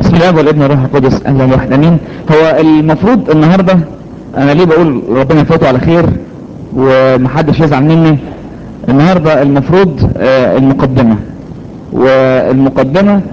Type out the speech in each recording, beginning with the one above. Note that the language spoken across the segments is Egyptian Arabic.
بسم الله والابن والروح القدس اهلا واحد امين هو المفروض النهارده انا ليه بقول ربنا يفوته على خير ومحدش يزعل مني النهارده المفروض آه المقدمه والمقدمه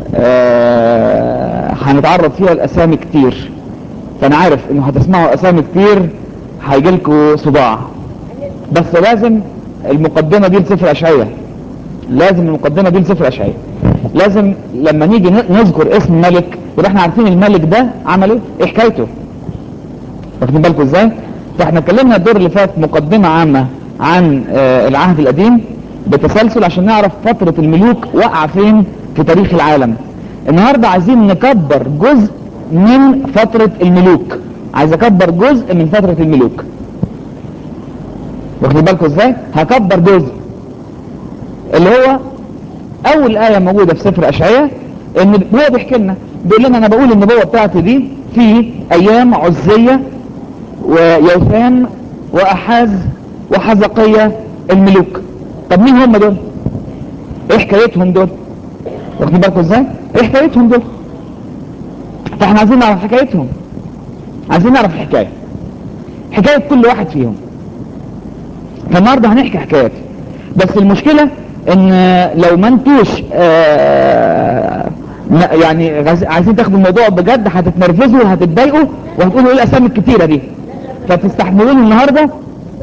آه هنتعرض فيها الاسامي كتير فانا عارف انه هتسمعوا اسامي كتير هيجيلكوا صداع بس لازم المقدمه دي لسفر اشعياء لازم المقدمه دي لسفر اشعياء لازم لما نيجي نذكر اسم ملك يبقى احنا عارفين الملك ده عمل ايه ايه حكايته واخدين بالكم ازاي فاحنا اتكلمنا الدور اللي فات مقدمه عامه عن آه العهد القديم بتسلسل عشان نعرف فتره الملوك واقعه فين في تاريخ العالم النهارده عايزين نكبر جزء من فتره الملوك عايز اكبر جزء من فتره الملوك واخدين بالكم ازاي هكبر جزء اللي هو اول آية موجودة في سفر اشعياء ان هو بيحكي لنا بيقول لنا انا بقول النبوة بتاعتي دي في ايام عزية ويوثان واحاز وحزقية الملوك طب مين هم دول ايه حكايتهم دول واخدين بالكم ازاي ايه حكايتهم دول فاحنا عايزين نعرف حكايتهم عايزين نعرف الحكاية حكاية كل واحد فيهم فالنهاردة هنحكي حكايات بس المشكلة ان لو ما انتوش آه يعني عايزين تاخدوا الموضوع بجد هتتنرفزوا وهتتضايقوا وهتقولوا ايه الاسامي الكتيره دي فتستحملوني النهارده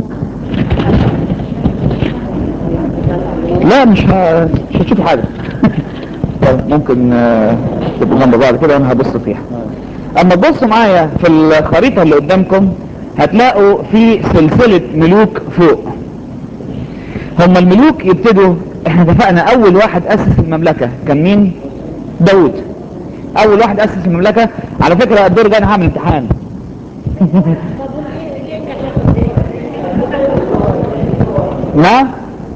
لا مش ه... مش هتشوفوا حاجه طيب ممكن آه تبقوا جنب بعض كده وانا هبص فيها اما تبصوا معايا في الخريطه اللي قدامكم هتلاقوا في سلسله ملوك فوق هم الملوك يبتدوا احنا اتفقنا اول واحد اسس المملكة كان مين داود اول واحد اسس المملكة على فكرة الدور ده انا هعمل امتحان لا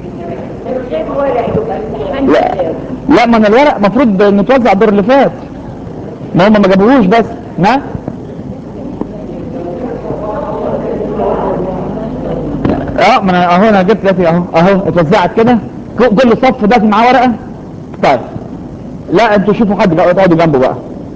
لا لا ما انا الورق المفروض نتوزع الدور اللي فات ما هم ما جابوهوش بس ها اه ما انا اهو انا جبت لك اهو اهو اتوزعت كده كل صف ده معاه ورقه طيب لا انتوا شوفوا حد بقى اقعدوا جنبه بقى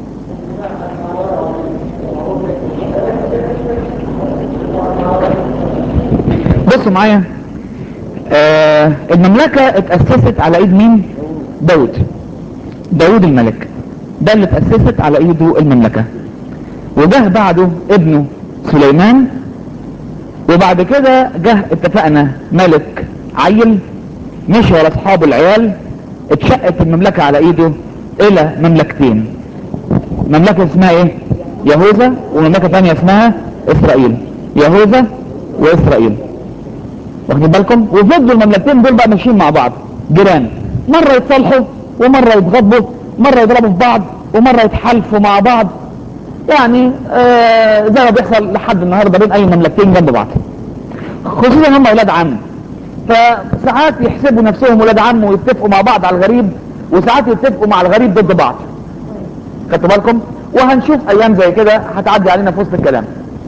بصوا معايا آه المملكه اتاسست على ايد مين داود داود الملك ده اللي اتاسست على ايده المملكه وجه بعده ابنه سليمان وبعد كده جه اتفقنا ملك عيل مشي ورا اصحابه العيال اتشقت المملكة على ايده الى مملكتين مملكة اسمها ايه يهوذا ومملكة ثانيه اسمها اسرائيل يهوذا واسرائيل واخدين بالكم وفضلوا المملكتين دول بقى ماشيين مع بعض جيران مرة يتصالحوا ومرة يتغضبوا مرة يضربوا في بعض ومرة يتحالفوا مع بعض يعني آه زي ما بيحصل لحد النهارده بين اي مملكتين جنب بعض خصوصا هم اولاد عم فساعات يحسبوا نفسهم ولاد عم ويتفقوا مع بعض على الغريب وساعات يتفقوا مع الغريب ضد بعض خدتوا بالكم وهنشوف ايام زي كده هتعدي علينا في وسط الكلام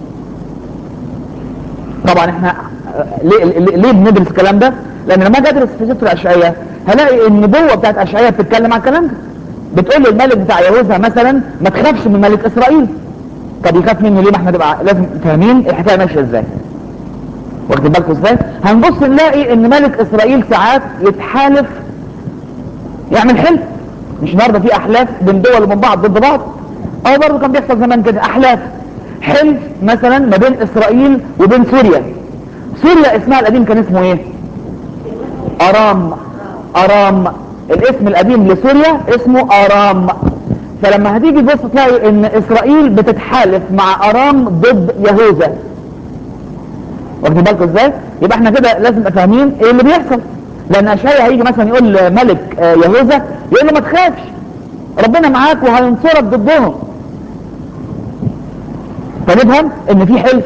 طبعا احنا ليه, ليه بندرس الكلام ده لان لما اجي ادرس في سفر اشعياء هلاقي النبوه بتاعت اشعياء بتتكلم عن الكلام ده بتقول للملك بتاع يهوذا مثلا ما تخافش من ملك اسرائيل طب يخاف منه ليه ما احنا نبقى لازم فاهمين الحكايه ماشيه ازاي واخدين بالكم ازاي هنبص نلاقي ان ملك اسرائيل ساعات يتحالف يعمل حلف مش النهارده في احلاف بين دول وبين بعض ضد بعض اه برضه كان بيحصل زمان كده احلاف حلف مثلا ما بين اسرائيل وبين سوريا سوريا اسمها القديم كان اسمه ايه ارام ارام الاسم القديم لسوريا اسمه ارام فلما هتيجي تبص تلاقي ان اسرائيل بتتحالف مع ارام ضد يهوذا واخدين بالكم ازاي يبقى احنا كده لازم نبقى فاهمين ايه اللي بيحصل لان اشعيا هيجي مثلا يقول ملك يهوذا يقول له ما تخافش ربنا معاك وهينصرك ضدهم فنفهم ان في حلف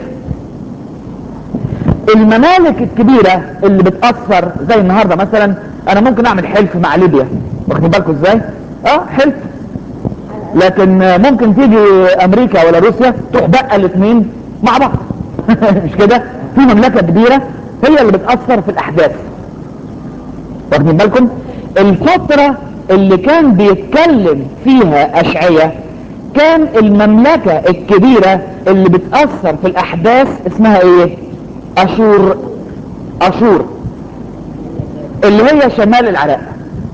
الممالك الكبيرة اللي بتأثر زي النهاردة مثلا انا ممكن اعمل حلف مع ليبيا واخدين بالكم ازاي اه حلف لكن ممكن تيجي امريكا ولا روسيا تروح بقى الاثنين مع بعض مش كده في مملكة كبيرة هي اللي بتأثر في الاحداث واخدين بالكم الفترة اللي كان بيتكلم فيها اشعية كان المملكة الكبيرة اللي بتأثر في الاحداث اسمها ايه اشور اشور اللي هي شمال العراق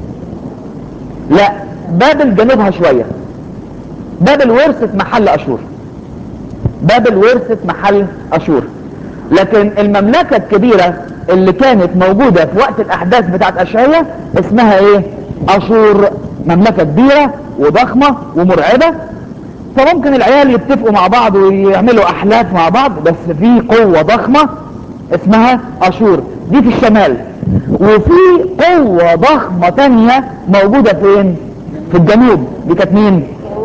لا بابل جنوبها شوية بابل ورثت محل اشور بابل ورثت محل اشور لكن المملكة الكبيرة اللي كانت موجودة في وقت الاحداث بتاعت اشعية اسمها ايه اشور مملكة كبيرة وضخمة ومرعبة فممكن العيال يتفقوا مع بعض ويعملوا احلاف مع بعض بس في قوة ضخمة اسمها اشور دي في الشمال وفي قوة ضخمة تانية موجودة فين في الجنوب دي كانت مين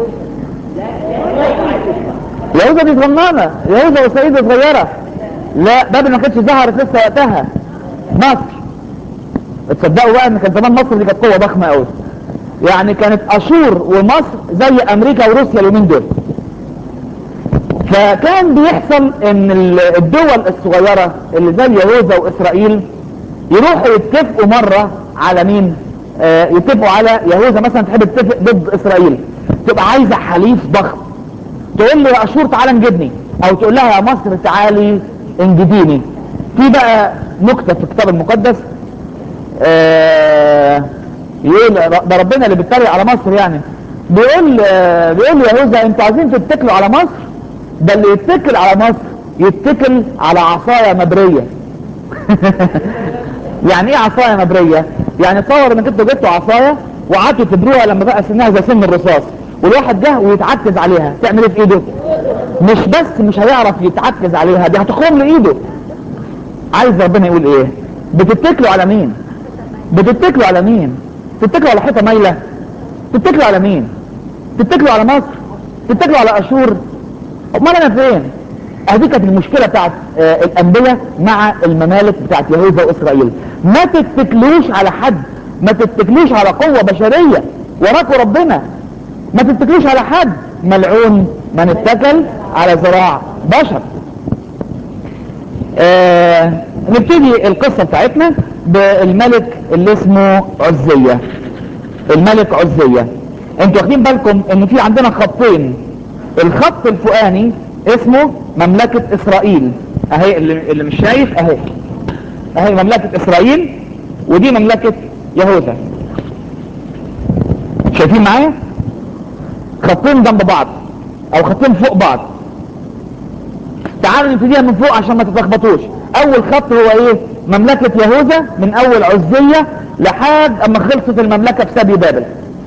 يهوذا دي صغننة يهوذا وسعيدة صغيرة لا بابل ما كانتش ظهرت لسه وقتها مصر تصدقوا بقى ان كان زمان مصر دي كانت قوة ضخمة قوي يعني كانت اشور ومصر زي امريكا وروسيا اليومين دول فكان بيحصل ان الدول الصغيرة اللي زي يهوذا واسرائيل يروحوا يتفقوا مرة على مين آه يتفقوا على يهوذا مثلا تحب تتفق ضد اسرائيل تبقى عايزة حليف ضخم تقول له يا اشور تعالى انجدني او تقول لها يا مصر تعالي انجديني في بقى نكتة في الكتاب المقدس آه يقول ده ربنا اللي بيتريق على مصر يعني بيقول آه بيقول يهوذا انتوا عايزين تتكلوا على مصر ده اللي يتكل على مصر يتكل على عصاية مبرية يعني ايه عصاية مبرية يعني تصور انك انتوا جبتوا عصاية وقعدتوا تبروها لما بقى سنها زي سن الرصاص والواحد جه ويتعكز عليها تعمل ايه في ايده مش بس مش هيعرف يتعكز عليها دي هتخرم له ايده عايز ربنا يقول ايه بتتكلوا على مين بتتكلوا على مين تتكلوا على حيطه مايله تتكلوا على مين تتكلوا على مصر تتكلوا على اشور امال انا فين ادي كانت المشكله بتاعت آه الانبياء مع الممالك بتاعت يهوذا واسرائيل ما تتكلوش على حد ما تتكلوش على قوه بشريه وراكوا ربنا ما تتكلوش على حد ملعون من اتكل على ذراع بشر آه نبتدي القصة بتاعتنا بالملك اللي اسمه عزية الملك عزية انتوا واخدين بالكم ان في عندنا خطين الخط الفوقاني اسمه مملكة اسرائيل اهي اللي, اللي مش شايف اهي اهي مملكة اسرائيل ودي مملكة يهوذا شايفين معايا خطين جنب بعض او خطين فوق بعض تعالوا نبتديها من فوق عشان ما تتلخبطوش اول خط هو ايه مملكة يهوذا من اول عزية لحد اما خلصت المملكة في سبي بابل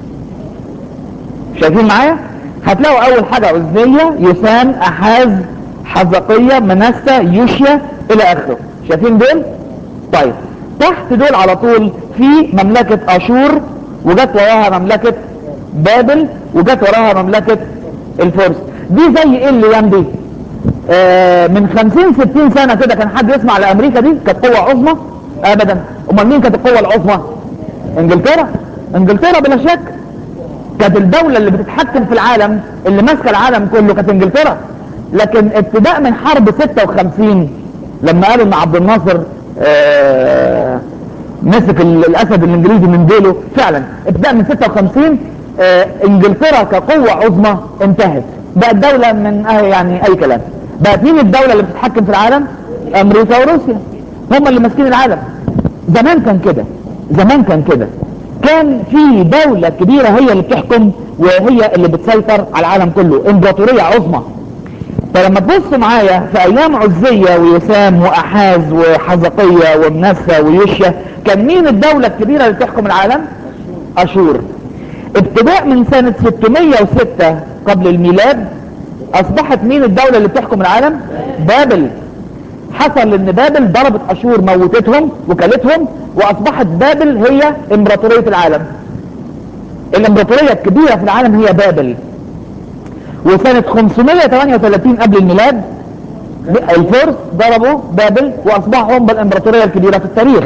شايفين معايا هتلاقوا اول حاجة عزية يسان احاز حزقية منسى يوشيا الى اخره شايفين دول طيب تحت دول على طول في مملكة اشور وجت وراها مملكة بابل وجت وراها مملكة الفرس دي زي ايه الايام دي آه من 50 60 سنة كده كان حد يسمع لامريكا دي كانت قوة عظمى ابدا امال مين كانت القوة العظمى انجلترا انجلترا بلا شك كانت الدولة اللي بتتحكم في العالم اللي ماسكة العالم كله كانت انجلترا لكن ابتداء من حرب 56 لما قالوا ان عبد الناصر آه مسك الاسد الانجليزي من ديله فعلا ابتداء من 56 آه انجلترا كقوة عظمى انتهت بقت دولة من اه يعني اي كلام بقت مين الدولة اللي بتتحكم في العالم امريكا وروسيا هم اللي ماسكين العالم زمان كان كده زمان كان كده كان في دولة كبيرة هي اللي بتحكم وهي اللي بتسيطر على العالم كله امبراطورية عظمى فلما تبص معايا في ايام عزية ويسام واحاز وحزقية ومنسى ويوشيا كان مين الدولة الكبيرة اللي بتحكم العالم اشور ابتداء من سنة 606 قبل الميلاد اصبحت مين الدولة اللي بتحكم العالم بابل حصل ان بابل ضربت اشور موتتهم وكلتهم واصبحت بابل هي امبراطورية العالم الامبراطورية الكبيرة في العالم هي بابل وسنة 538 قبل الميلاد الفرس ضربوا بابل واصبحوا هم الامبراطورية الكبيرة في التاريخ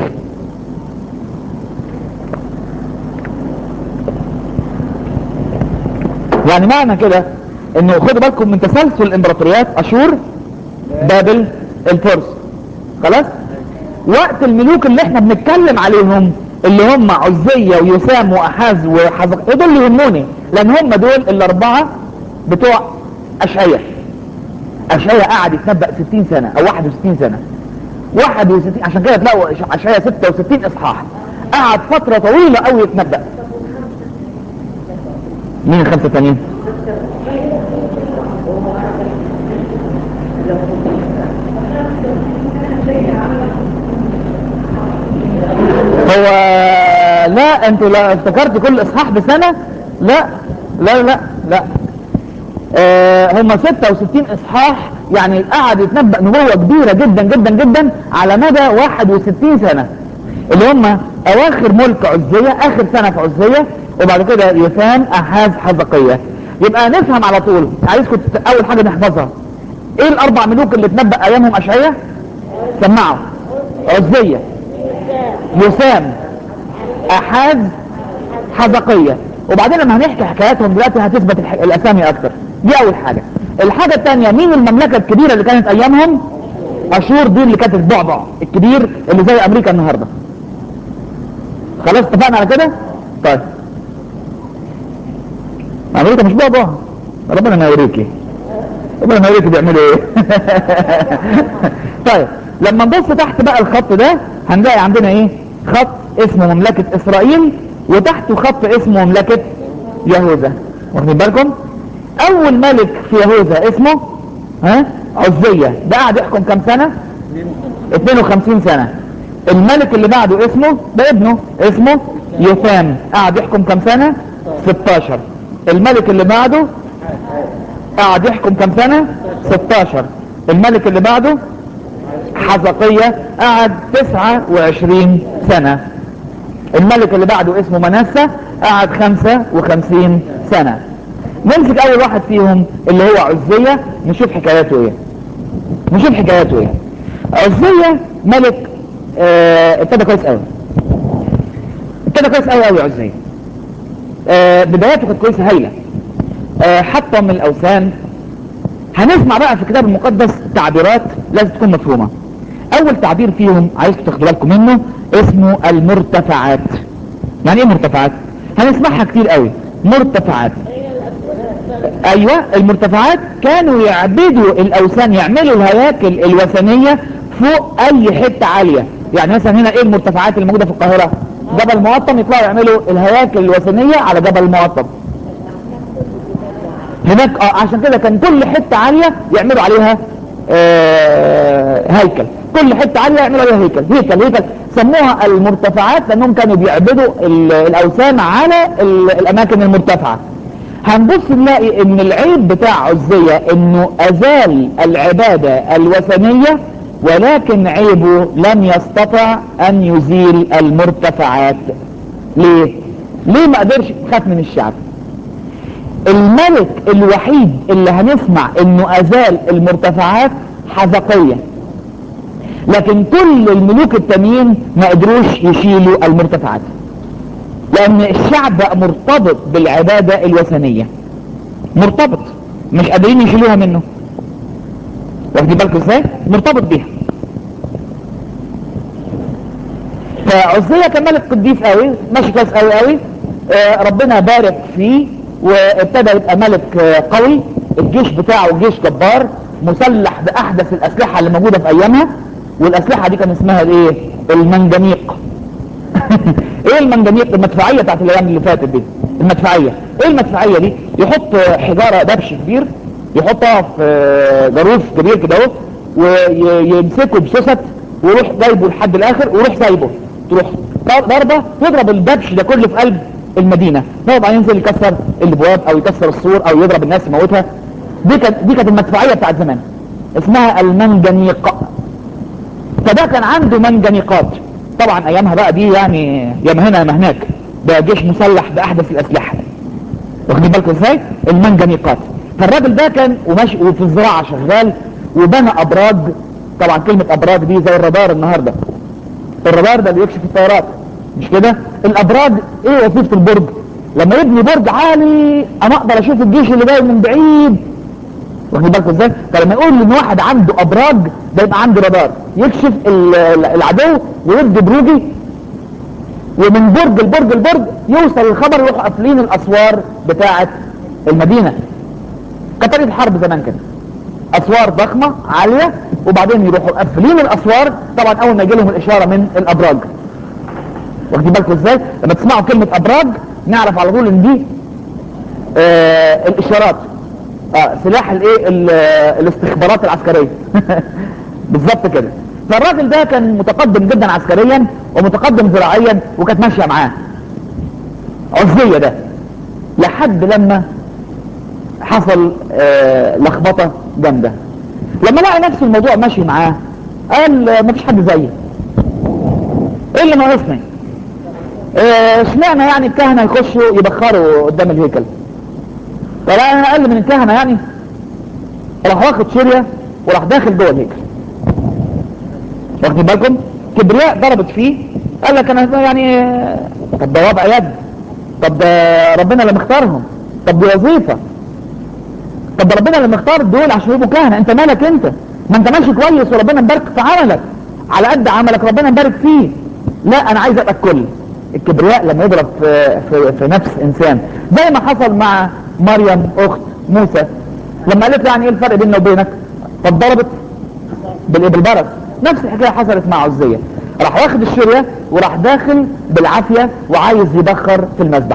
يعني معنى كده انه خدوا بالكم من تسلسل الامبراطوريات اشور بابل الفرس خلاص وقت الملوك اللي احنا بنتكلم عليهم اللي هم عزية ويسام وأحاز وحزق دول اللي يهموني لأن هم دول الأربعة بتوع أشعية أشعية قعد يتنبأ 60 سنة أو 61 سنة 61 عشان كده تلاقوا أشعية 66 إصحاح قعد فترة طويلة قوي يتنبأ مين الخمسة التانيين؟ هو لا انتوا لا افتكرت كل اصحاح بسنة لا لا لا لا آه هم 66 اصحاح يعني قعد يتنبأ نبوة كبيرة جدا جدا جدا على مدى 61 سنة اللي هم اواخر ملك عزية اخر سنة في عزية وبعد كده يثام احاز حزقية يبقى نفهم على طول عايزكم تت- اول حاجة نحفظها ايه الاربع ملوك اللي اتنبأ ايامهم اشعية سمعوا عزية يسام احاز حزقية وبعدين لما هنحكي حكاياتهم دلوقتي هتثبت الح... الاسامي اكتر دي اول حاجة الحاجة الثانية مين المملكة الكبيرة اللي كانت ايامهم اشور دي اللي كانت البعبع الكبير اللي زي امريكا النهاردة خلاص اتفقنا على كده طيب امريكا مش بعبع ربنا ما يوريكي ربنا ما يوريكي بيعملوا ايه طيب لما نبص تحت بقى الخط ده هنلاقي عندنا ايه خط اسمه مملكة اسرائيل وتحته خط اسمه مملكة يهوذا واخدين بالكم اول ملك في يهوذا اسمه ها عزية ده قعد يحكم كام سنة 52 سنة الملك اللي بعده اسمه ده ابنه اسمه يثام قعد يحكم كام سنة 16 الملك اللي بعده قعد يحكم كام سنة 16 الملك اللي بعده حزقية قعد 29 سنة الملك اللي بعده اسمه منسى قعد 55 سنة نمسك اول واحد فيهم اللي هو عزية نشوف حكاياته ايه نشوف حكاياته ايه عزية ملك آه، ابتدى كويس قوي ابتدى كويس قوي قوي عزية آه، بداياته كانت كويسة هايلة آه، حتى من الاوثان هنسمع بقى في الكتاب المقدس تعبيرات لازم تكون مفهومة اول تعبير فيهم عايزكم تاخدوا بالكم منه اسمه المرتفعات يعني ايه مرتفعات هنسمعها كتير قوي مرتفعات ايوه المرتفعات كانوا يعبدوا الاوثان يعملوا الهياكل الوثنية فوق اي حتة عالية يعني مثلا هنا ايه المرتفعات اللي موجودة في القاهرة جبل مقطم يطلعوا يعملوا الهياكل الوثنية على جبل مقطم هناك اه عشان كده كان كل حتة عالية يعملوا عليها آه هيكل كل حتة عالية يعملوا عليها هيكل هيكل هيكل سموها المرتفعات لانهم كانوا بيعبدوا ال- الاوثان على ال- الاماكن المرتفعة هنبص نلاقي ان العيب بتاع عزية انه ازال العبادة الوثنية ولكن عيبه لم يستطع ان يزيل المرتفعات ليه ليه ما قدرش يخاف من الشعب الملك الوحيد اللي هنسمع انه ازال المرتفعات حزقية لكن كل الملوك التانيين ما قدروش يشيلوا المرتفعات لان الشعب بقى مرتبط بالعبادة الوثنية مرتبط مش قادرين يشيلوها منه واخدين بالكم ازاي مرتبط بيها فعزية كان ملك قديس قوي ماشي كويس قوي قوي آه ربنا بارك فيه وابتدى يبقى ملك آه قوي الجيش بتاعه جيش جبار مسلح باحدث الاسلحة اللي موجودة في ايامها والاسلحة دي كان اسمها الايه المنجنيق ايه المنجنيق المدفعية بتاعت الايام اللي فاتت دي المدفعية ايه المدفعية دي يحط حجارة دبش كبير يحطها في جاروف كبير كده اهو ويمسكه بسوست ويروح جايبه لحد الاخر ويروح سايبه تروح ضربة تضرب الدبش ده كله في قلب المدينة طبعا ينزل يكسر الابواب او يكسر السور او يضرب الناس يموتها دي كانت دي كانت المدفعية بتاعت زمان اسمها المنجنيق فده كان عنده منجنيقات طبعا ايامها بقى دي يعني يا ما هنا يا ما هناك ده جيش مسلح باحدث الاسلحه واخدين بالكم ازاي المنجنيقات فالراجل ده كان وماشي وفي الزراعه شغال وبنى ابراج طبعا كلمه ابراج دي زي الرادار النهارده الرادار ده بيكشف الطيارات مش كده الابراج ايه وظيفه البرج لما يبني برج عالي انا اقدر اشوف الجيش اللي جاي من بعيد واخد بالكم ازاي فلما يقول ان واحد عنده ابراج ده يبقى عنده رادار يكشف ال- ال- العدو ويدي بروجي ومن برج لبرج لبرج يوصل الخبر يروحوا قافلين الاسوار بتاعه المدينه كانت طريقه حرب زمان كده اسوار ضخمه عاليه وبعدين يروحوا قافلين الاسوار طبعا اول ما يجي لهم الاشاره من الابراج واخدين بالكم ازاي لما تسمعوا كلمه ابراج نعرف على طول ان دي آه الاشارات آه سلاح الايه ال- الاستخبارات العسكريه بالظبط كده فالراجل ده كان متقدم جدا عسكريا ومتقدم زراعيا وكانت ماشيه معاه عزيه ده لحد لما حصل آه لخبطه جامده لما لقى نفس الموضوع ماشي معاه قال آه، مفيش حد زيي ايه اللي ناقصني آه، اشمعنى يعني الكهنه يخشوا يبخروا قدام الهيكل طب انا اقل من الكهنه يعني راح واخد شريه وراح داخل جوه الهيكل واخدين بالكم كبرياء ضربت فيه قال لك انا يعني آه، طب ده وضع يد طب ده ربنا اللي مختارهم طب دي وظيفه طب ده ربنا اللي مختار دول عشان يبقوا كهنه انت مالك انت ما انت ماشي كويس وربنا مبارك في عملك على قد عملك ربنا مبارك فيه لا انا عايز ابقى الكل الكبرياء لما يضرب في, في, في نفس انسان زي ما حصل مع مريم اخت موسى لما قالت له يعني ايه الفرق بيننا وبينك طب ضربت بال- بالبرص نفس الحكايه حصلت مع عزيه راح واخد الشريه وراح داخل بالعافيه وعايز يبخر في المذبح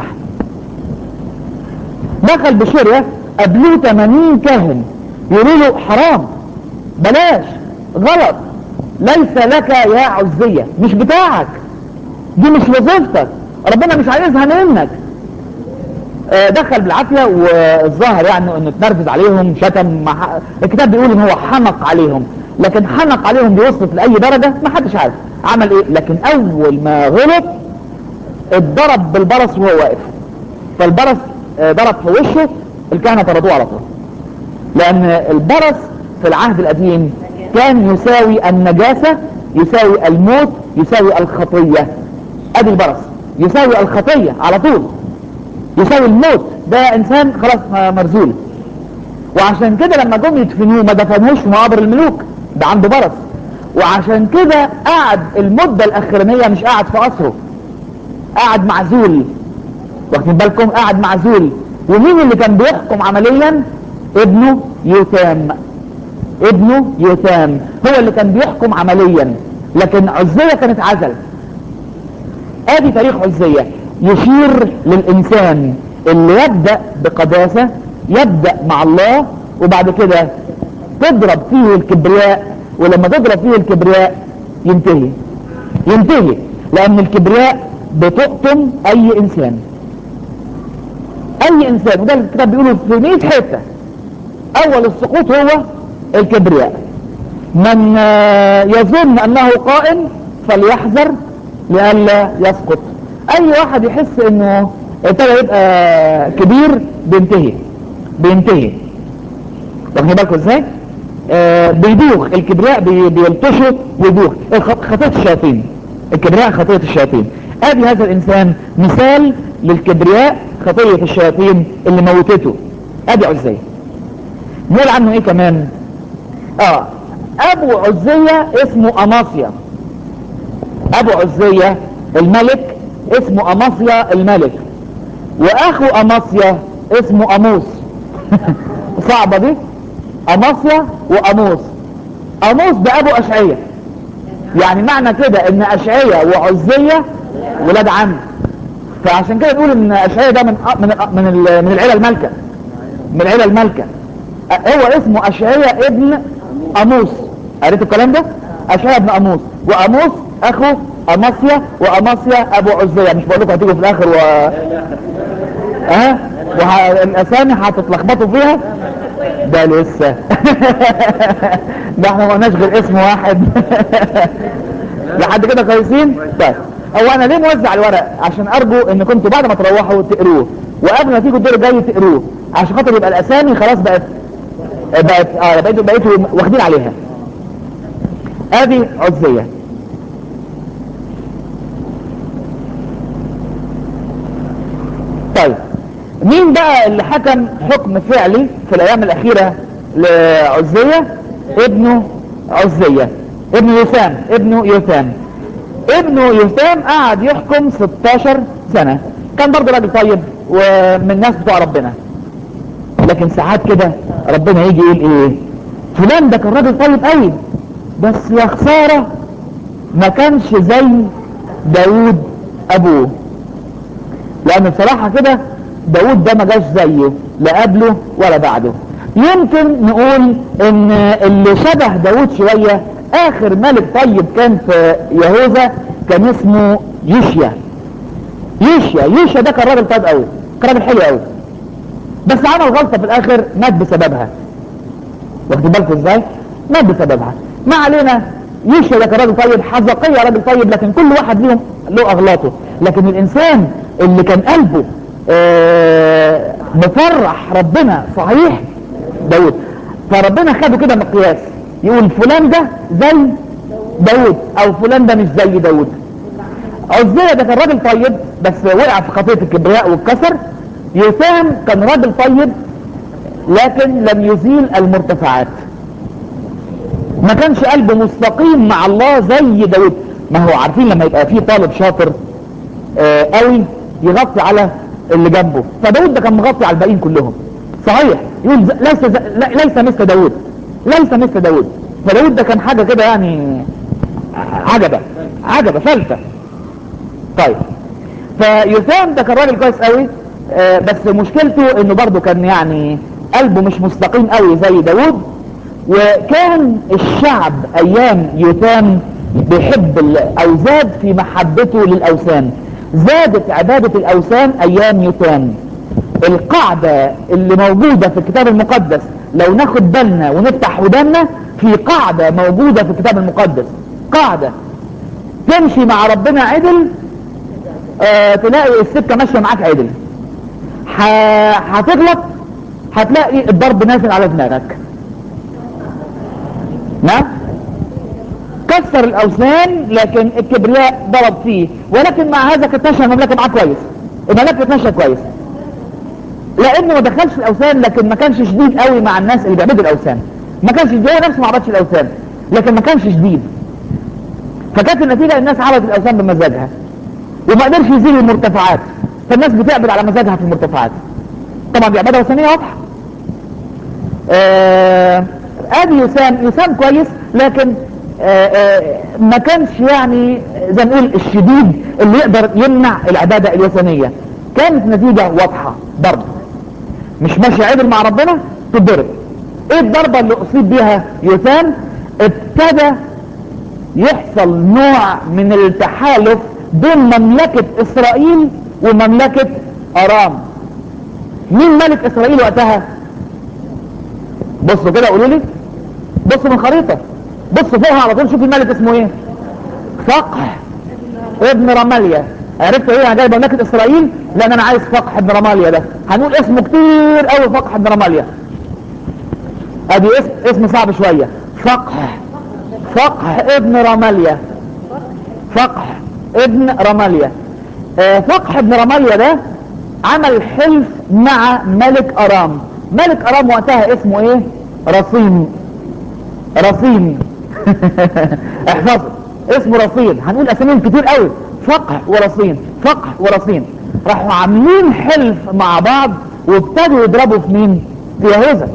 دخل بشريه قابلوه 80 كاهن يقولوا له حرام بلاش غلط ليس لك يا عزيه مش بتاعك دي مش وظيفتك ربنا مش عايزها منك آه، دخل بالعافيه والظاهر يعني انه اتنرفز عليهم شتم مع الكتاب بيقول ان هو حنق عليهم لكن حنق عليهم دي وصلت لاي درجه ما حدش عارف عمل ايه لكن اول ما غلط اتضرب بالبرص وهو واقف فالبرص آه، ضرب في وشه الكهنه طردوه على طول لان البرص في العهد القديم كان يساوي النجاسه يساوي الموت يساوي الخطيه ادي البرص يساوي الخطيه على طول يساوي الموت ده انسان خلاص م- مرزول وعشان كده لما جم يدفنوه ما دفنوش في مقابر الملوك ده عنده برص وعشان كده قعد المدة الاخرانية مش قاعد في قصره قاعد معزول واخدين بالكم قاعد معزول ومين اللي كان بيحكم عمليا ابنه يتام ابنه يتام هو اللي كان بيحكم عمليا لكن عزية كانت عزل ادي تاريخ عزية يشير للانسان اللي يبدأ بقداسة يبدأ مع الله وبعد كده تضرب فيه الكبرياء ولما تضرب فيه الكبرياء ينتهي ينتهي لان الكبرياء بتقطم اي انسان اي انسان وده الكتاب بيقوله في 100 حته اول السقوط هو الكبرياء من آه، يظن انه قائم فليحذر لئلا يسقط اي واحد يحس انه ابتدى يبقى كبير بينتهي بينتهي واخدين بالكم ازاي آه بيدوخ الكبرياء بي- بيلطشه ويدوخ الخ- خطية الشياطين الكبرياء خطية الشياطين ادي هذا الانسان مثال للكبرياء خطية الشياطين اللي موتته ادي عزية نقول عنه ايه كمان اه ابو عزية اسمه اماصيا ابو عزية الملك اسمه اماصيا الملك واخو اماصيا اسمه اموس صعبة دي اماصيا واموس اموس ده ابو اشعية يعني معنى كده ان اشعية وعزية ولاد عم فعشان كده نقول ان اشعية ده من من من, ال- من العيلة المالكة من العيلة المالكة أ- هو اسمه اشعية ابن اموس قريت الكلام ده اشعية ابن اموس واموس اخو اماسيا واماسيا ابو عزية مش بقول لكم هتيجوا في الاخر و ها وه... الاسامي هتتلخبطوا فيها ده لسه ده احنا ما قلناش غير اسم واحد لحد كده كويسين طيب هو انا ليه موزع الورق عشان ارجو ان كنتوا بعد ما تروحوا تقروه وقبل ما تيجوا الدور الجاي تقروه عشان خاطر يبقى الاسامي خلاص بقت بقت اه بقيتوا بقيتوا واخدين عليها ادي عزيه طيب مين بقى اللي حكم حكم فعلي في الايام الاخيرة لعزية ابنه عزية ابنه يثام ابنه يثام ابنه يهتام قعد يحكم 16 سنة كان برضه راجل طيب ومن الناس بتوع ربنا لكن ساعات كده ربنا يجي يقول ايه فلان ده كان راجل طيب قوي بس يا خسارة ما كانش زي داود ابوه لان بصراحة كده داود ده ما جاش زيه لا قبله ولا بعده يمكن نقول ان اللي شبه داود شوية اخر ملك طيب كان في يهوذا كان اسمه يوشيا يوشيا يوشيا ده كان راجل طيب قوي كان راجل حلو قوي بس عمل غلطة في الاخر مات بسببها واخدين بالكم ازاي مات بسببها ما علينا يوشيا ده كان راجل طيب حزقية راجل طيب لكن كل واحد ليهم له اغلاطه لكن الانسان اللي كان قلبه آه مفرح ربنا صحيح داود فربنا خده كده مقياس يقول فلان ده زي داود او فلان ده مش زي داود عزية ده كان راجل طيب بس وقع في خطية الكبرياء والكسر يسام كان راجل طيب لكن لم يزيل المرتفعات ما كانش قلبه مستقيم مع الله زي داود ما هو عارفين لما يبقى فيه طالب شاطر آه قوي يغطي على اللي جنبه فداود ده كان مغطي على الباقيين كلهم صحيح يقول ليس ليس مثل داود ليس مثل داود فداود ده كان حاجة كده يعني عجبة عجبة فلسة طيب فيسام ده كان راجل كويس قوي آه بس مشكلته انه برضه كان يعني قلبه مش مستقيم قوي زي داود وكان الشعب ايام يثام بيحب او زاد في محبته للاوثان زادت عبادة الاوثان ايام يثام القاعدة اللي موجودة في الكتاب المقدس لو ناخد بالنا ونفتح ودنا في قاعدة موجودة في الكتاب المقدس قاعدة تمشي مع ربنا عدل آه تلاقي السكة ماشية معاك عدل هتغلط هتلاقي الضرب نازل على دماغك نعم كسر الاوثان لكن الكبرياء ضرب فيه ولكن مع هذا كانت ماشيه المملكه معاه كويس المملكه كانت ماشيه كويس لانه ما دخلش الاوثان لكن ما كانش شديد قوي مع الناس اللي بيعبدوا الاوثان ما كانش هو نفسه ما عبدش الاوثان لكن ما كانش شديد فكانت النتيجه الناس عبدت الاوثان بمزاجها وما قدرش يزيل المرتفعات فالناس بتعبد على مزاجها في المرتفعات طبعا دي عباده وثنيه واضحه آه ادي يسام يسام كويس لكن آآ آآ ما كانش يعني زي ما نقول الشديد اللي يقدر يمنع العبادة الوثنية كانت نتيجة واضحة ضرب مش ماشي عدل مع ربنا تضرب ايه الضربة اللي اصيب بيها يثام ابتدى يحصل نوع من التحالف بين مملكة اسرائيل ومملكة ارام مين ملك اسرائيل وقتها بصوا كده قولوا لي بصوا من الخريطة بصوا فوقها على طول شوفوا الملك اسمه ايه فقح ابن رماليا عرفت ايه انا جايب مملكة اسرائيل لان انا عايز فقح ابن رماليا ده هنقول اسمه كتير قوي فقح ابن رماليا ادي اسم اسم صعب شوية فقح فقح ابن رماليا فقح ابن رماليا آه فقح ابن رماليا ده عمل حلف مع ملك ارام ملك ارام وقتها اسمه ايه رصين رصين احفظوا اسمه رصين هنقول اساميهم كتير قوي فقه ورصين فقه ورصين راحوا عاملين حلف مع بعض وابتدوا يضربوا في مين في يهوذا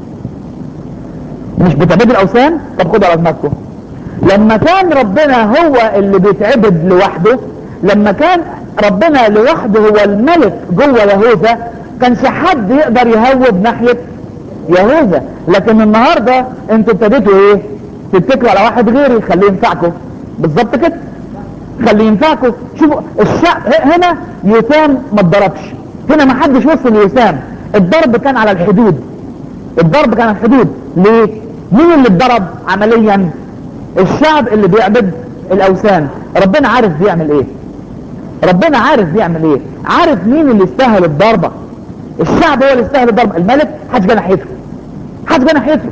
مش بتعبد الاوثان طب خدوا على دماغكم لما كان ربنا هو اللي بيتعبد لوحده لما كان ربنا لوحده هو الملك جوه يهوذا كانش حد يقدر يهوب ناحيه يهوذا لكن النهاردة انتوا ابتديتوا ايه تتكلوا على واحد غيري خليه ينفعكم بالظبط كده خليه ينفعكم شوفوا الشعب هنا يسام ما اتضربش هنا ما حدش وصل ليسام الضرب كان على الحدود الضرب كان على الحدود ليه مين اللي اتضرب عمليا الشعب اللي بيعبد الاوثان ربنا عارف بيعمل ايه ربنا عارف بيعمل ايه عارف مين اللي يستاهل الضربه الشعب هو اللي يستاهل الضرب الملك حاج جه ناحيته حاج جه ناحيته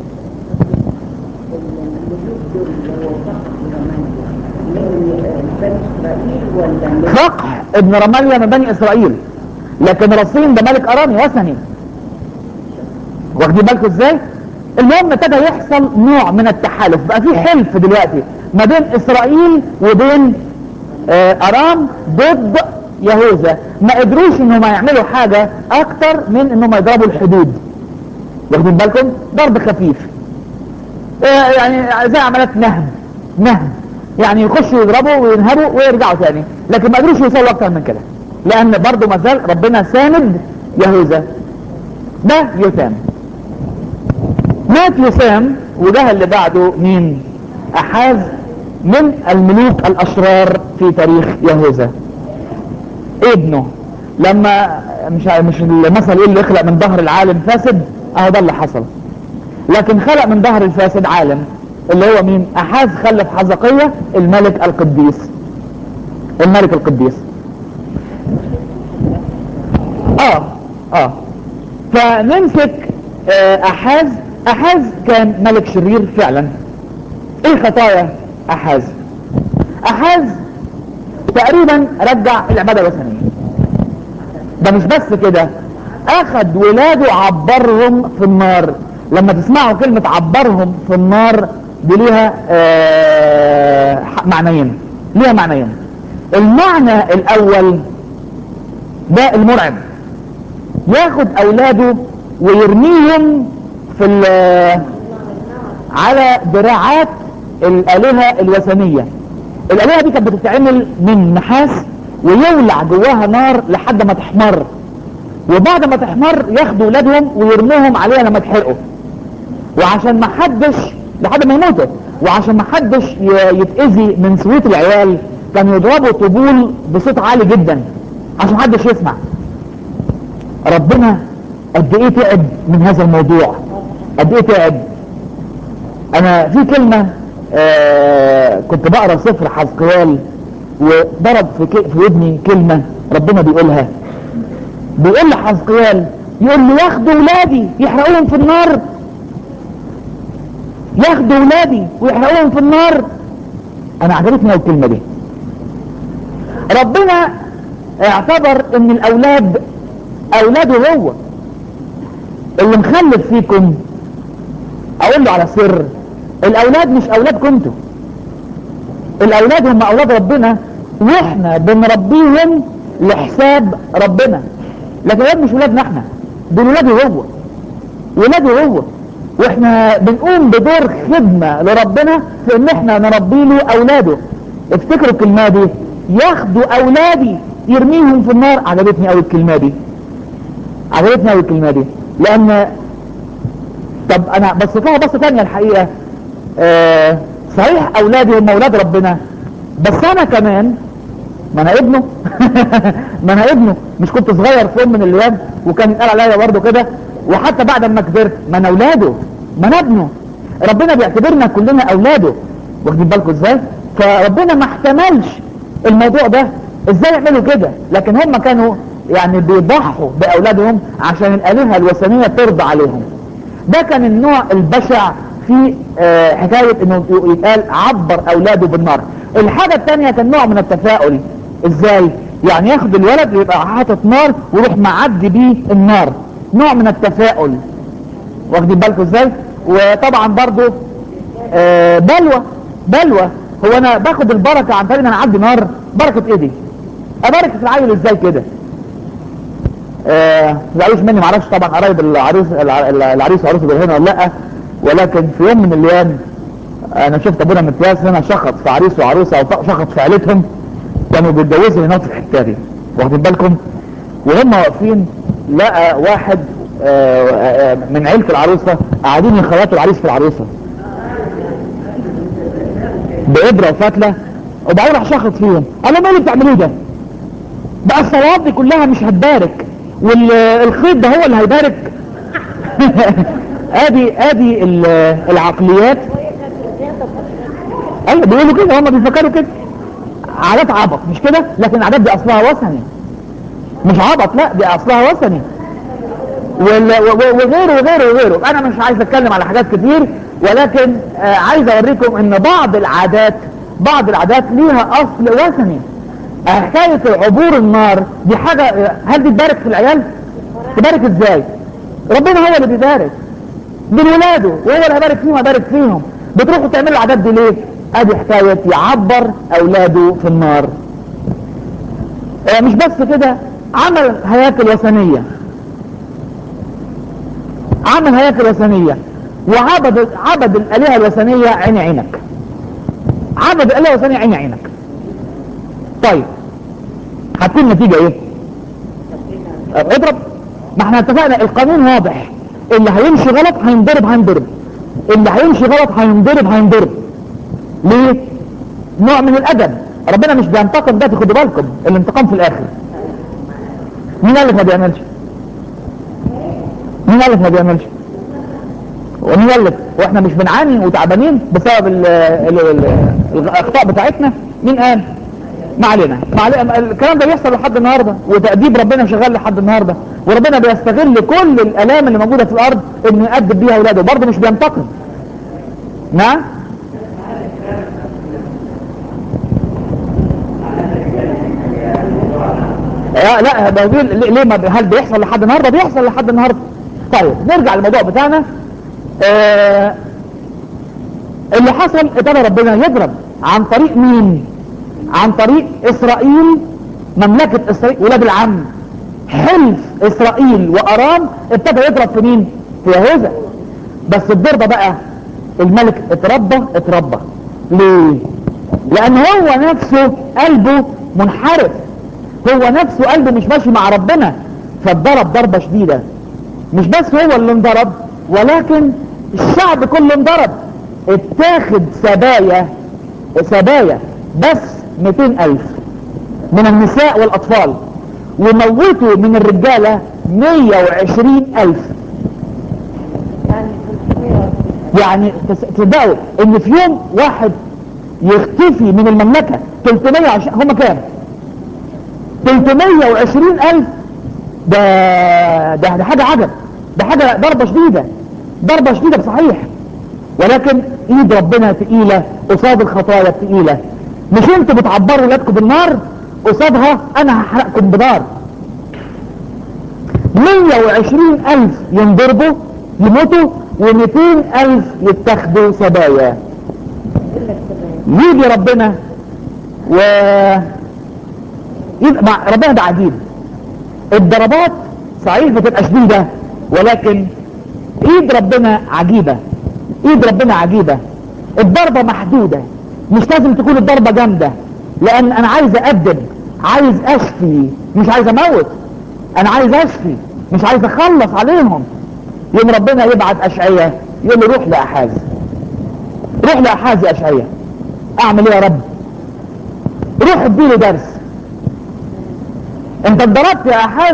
فقح ابن رماليا من بني اسرائيل لكن رصين ده ملك ارامي وثني واخدين بالكم ازاي المهم ابتدى يحصل نوع من التحالف بقى في حلف دلوقتي ما بين اسرائيل وبين آه، ارام ضد يهوذا ما قدروش انهم يعملوا حاجة اكتر من انهم يضربوا الحدود واخدين بالكم ضرب خفيف آه، يعني زي عمليات نهب نهب يعني يخشوا يضربوا وينهبوا ويرجعوا تاني لكن ما قدروش يوصلوا اكتر من كده لان برضو ما زال ربنا ساند يهوذا ده يتام مات يسام وده اللي بعده مين احاز من الملوك الاشرار في تاريخ يهوذا ابنه لما مش مش المثل يقول اللي يخلق من ظهر العالم فاسد اهو ده اللي حصل لكن خلق من ظهر الفاسد عالم اللي هو مين احاز خلف حزقية الملك القديس الملك القديس اه اه فنمسك آه، احاز احاز كان ملك شرير فعلا ايه خطايا احاز احاز تقريبا رجع العبادة الوثنية ده مش بس كده اخد ولاده عبرهم في النار لما تسمعوا كلمة عبرهم في النار دي ليها آه، معنيين ليها معنيين المعنى الاول ده المرعب ياخد اولاده ويرميهم في ال- على دراعات الالهة الوثنية الالهة دي كانت بتتعمل من نحاس ويولع جواها نار لحد ما تحمر وبعد ما تحمر ياخدوا ولادهم ويرموهم عليها لما تحرقوا وعشان ما حدش لحد ما يموتوا وعشان ما حدش ي- يتأذي من صوت العيال كانوا يضربوا طبول بصوت عالي جدا عشان ما حدش يسمع ربنا قد ايه تعب من هذا الموضوع قد ايه تعب انا في كلمة آه كنت بقرا سفر حزقيال وضرب في, ك- في ودني كلمة ربنا بيقولها بيقول لحزقيال يقول له ياخدوا ولادي يحرقوهم في النار ياخدوا ولادي ويحرقوهم في النار انا عجبتني أوي الكلمة دي ربنا اعتبر ان الاولاد اولاده هو اللي مخلف فيكم اقول له على سر الاولاد مش اولادكم انتوا الاولاد هم اولاد ربنا واحنا بنربيهم لحساب ربنا لكن الاولاد مش ولادنا احنا دول ولاده هو ولاده هو واحنا بنقوم بدور خدمة لربنا في ان احنا نربي له اولاده افتكروا الكلمة دي ياخدوا اولادي يرميهم في النار عجبتني قوي الكلمة دي عجبتني قوي الكلمة دي لان طب انا بس فيها بس تانية الحقيقة آه صحيح اولادي هم اولاد ربنا بس انا كمان ما انا ابنه ما انا ابنه مش كنت صغير في يوم من الايام وكان يتقال عليا برضه كده وحتى بعد ما كبرت ما انا اولاده ما انا ابنه ربنا بيعتبرنا كلنا اولاده واخدين بالكم ازاي فربنا ما احتملش الموضوع ده ازاي يعملوا كده لكن هم كانوا يعني بيضحوا باولادهم عشان الالهه الوثنيه ترضى عليهم ده كان النوع البشع في آه، حكاية انه يتقال عبر اولاده بالنار الحاجة التانية كان نوع من التفاؤل ازاي يعني ياخد الولد ويبقى حاطط نار ويروح معدي بيه النار نوع من التفاؤل واخدين بالكم ازاي وطبعا برضو آه، بلوى بلوى هو انا باخد البركة عن طريق ان انا اعدي نار بركة ايه دي ابارك في العيل ازاي كده آه، زعلوش مني معرفش طبعا قرايب العروس الع- العريس وعروسه دول هنا ولا لا ولكن في يوم من الايام انا شفت ابونا متياس هنا شخط في عريس وعروسه او شخط في عيلتهم كانوا بيتجوزوا هناك في الحته دي واخدين بالكم وهم واقفين لقى واحد آه، آه، من عيله العروسه قاعدين يخيطوا العريس في العروسه بإبرة وفتلة وبعدين راح شخط فيهم قال لهم ايه اللي بتعملوه ده بقى الصلوات دي كلها مش هتبارك والخيط ده هو اللي هيبارك ادي ادي ال- العقليات ايوه بيقولوا كده هم بيفكروا كده عادات عبط مش كده لكن العادات دي اصلها وثني مش عبط لا دي اصلها وثني وال- و- و- وغيره وغيره وغيره انا مش عايز اتكلم على حاجات كتير ولكن آه عايز اوريكم ان بعض العادات بعض العادات ليها اصل وثني آه، حكاية عبور النار دي حاجة آه، هل دي تبارك في العيال تبارك ازاي ربنا هو اللي بيبارك دول ولاده وهو اللي هيبارك فيهم هيبارك فيهم بتروحوا تعملوا العادات دي ليه ادي حكاية يعبر اولاده في النار آه مش بس كده عمل هياكل وثنية عمل هياكل وثنية وعبد عبد الالهة الوثنية عين عينك عبد الالهة الوثنية عين عينك طيب هتكون النتيجة ايه آه، اضرب ما احنا اتفقنا القانون واضح اللي هيمشي غلط هينضرب هينضرب اللي هيمشي غلط هينضرب هينضرب ليه نوع من الادب ربنا مش بينتقم ده خدوا بالكم الانتقام في الاخر مين قال لك ما بيعملش مين قال لك ما بيعملش ومين قال لك واحنا مش بنعاني وتعبانين بسبب ال ال ال الاخطاء بتاعتنا مين قال ما علينا ما علينا الكلام ده بيحصل لحد النهارده وتأديب ربنا شغال لحد النهارده وربنا بيستغل كل الالام اللي موجوده في الارض انه يأدب بيها اولاده برضه مش بينتقم نعم لا لا ده بيقول ليه ليه ما بي- هل بيحصل لحد النهارده بيحصل لحد النهارده طيب نرجع للموضوع بتاعنا آه اللي حصل ابتدى ربنا يضرب عن طريق مين عن طريق اسرائيل مملكة اسرائيل ولاد العم حلف اسرائيل وارام ابتدى يضرب في مين في يهوذا بس الضربة بقى الملك اتربى اتربى ليه لان هو نفسه قلبه منحرف هو نفسه قلبه مش ماشي مع ربنا فاتضرب ضربة شديدة مش بس هو اللي انضرب ولكن الشعب كله انضرب اتاخد سبايا سبايا بس 200 الف من النساء والاطفال وموتوا من الرجالة 120 الف يعني تس- تصدقوا ان في يوم واحد يختفي من المملكة 320 هم كام 320 الف ده ده ده حاجة عجب ده حاجة ضربة شديدة ضربة شديدة بصحيح ولكن ايد ربنا تقيلة قصاد الخطايا التقيلة مش انتوا بتعبروا ولادكم بالنار قصادها انا هحرقكم بنار 120 الف ينضربوا يموتوا و200 الف يتخذوا سبايا يجي ربنا و يبقى مع ربنا ده عجيب الضربات صحيح بتبقى شديدة ولكن ايد ربنا عجيبة ايد ربنا عجيبة الضربة محدودة مش لازم تكون الضربة جامدة لان انا عايز اقدم عايز اشفي مش عايز اموت انا عايز اشفي مش عايز اخلص عليهم يوم ربنا يبعت اشعية يقول له روح لاحاز روح لاحاز يا اشعية اعمل ايه يا رب روح اديله درس انت اتضربت يا احاز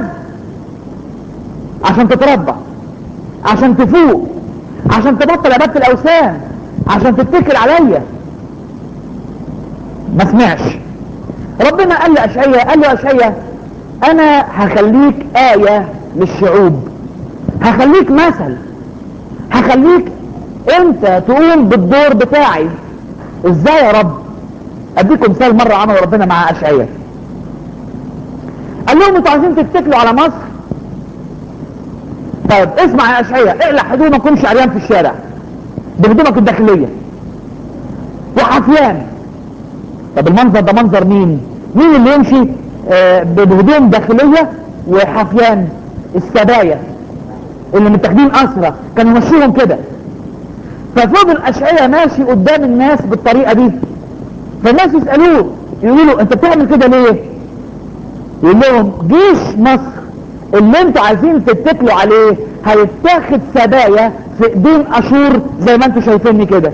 عشان تتربى عشان تفوق عشان تبطل عبادة الاوثان عشان تتكل عليا ما سمعش ربنا قال لأشعية قال له أشعية انا هخليك آية للشعوب هخليك مثل هخليك انت تقوم بالدور بتاعي ازاي يا رب اديكم مثال مرة عمل ربنا مع أشعية قال لهم انتوا عايزين تتكلوا على مصر طيب اسمع يا اشعية اقلع هدومك وامشي عريان في الشارع بهدومك الداخلية وحفيان طب المنظر ده منظر مين مين اللي يمشي آه بهدوم داخلية وحفيان السبايا اللي متاخدين اسرى كانوا يمشيهم كده ففضل اشعية ماشي قدام الناس بالطريقة دي فالناس يسألوه يقولوا له انت بتعمل كده ليه يقول لهم جيش مصر اللي انتوا عايزين تتكلوا عليه هيتاخد سبايا في ايدين اشور زي ما انتوا شايفيني كده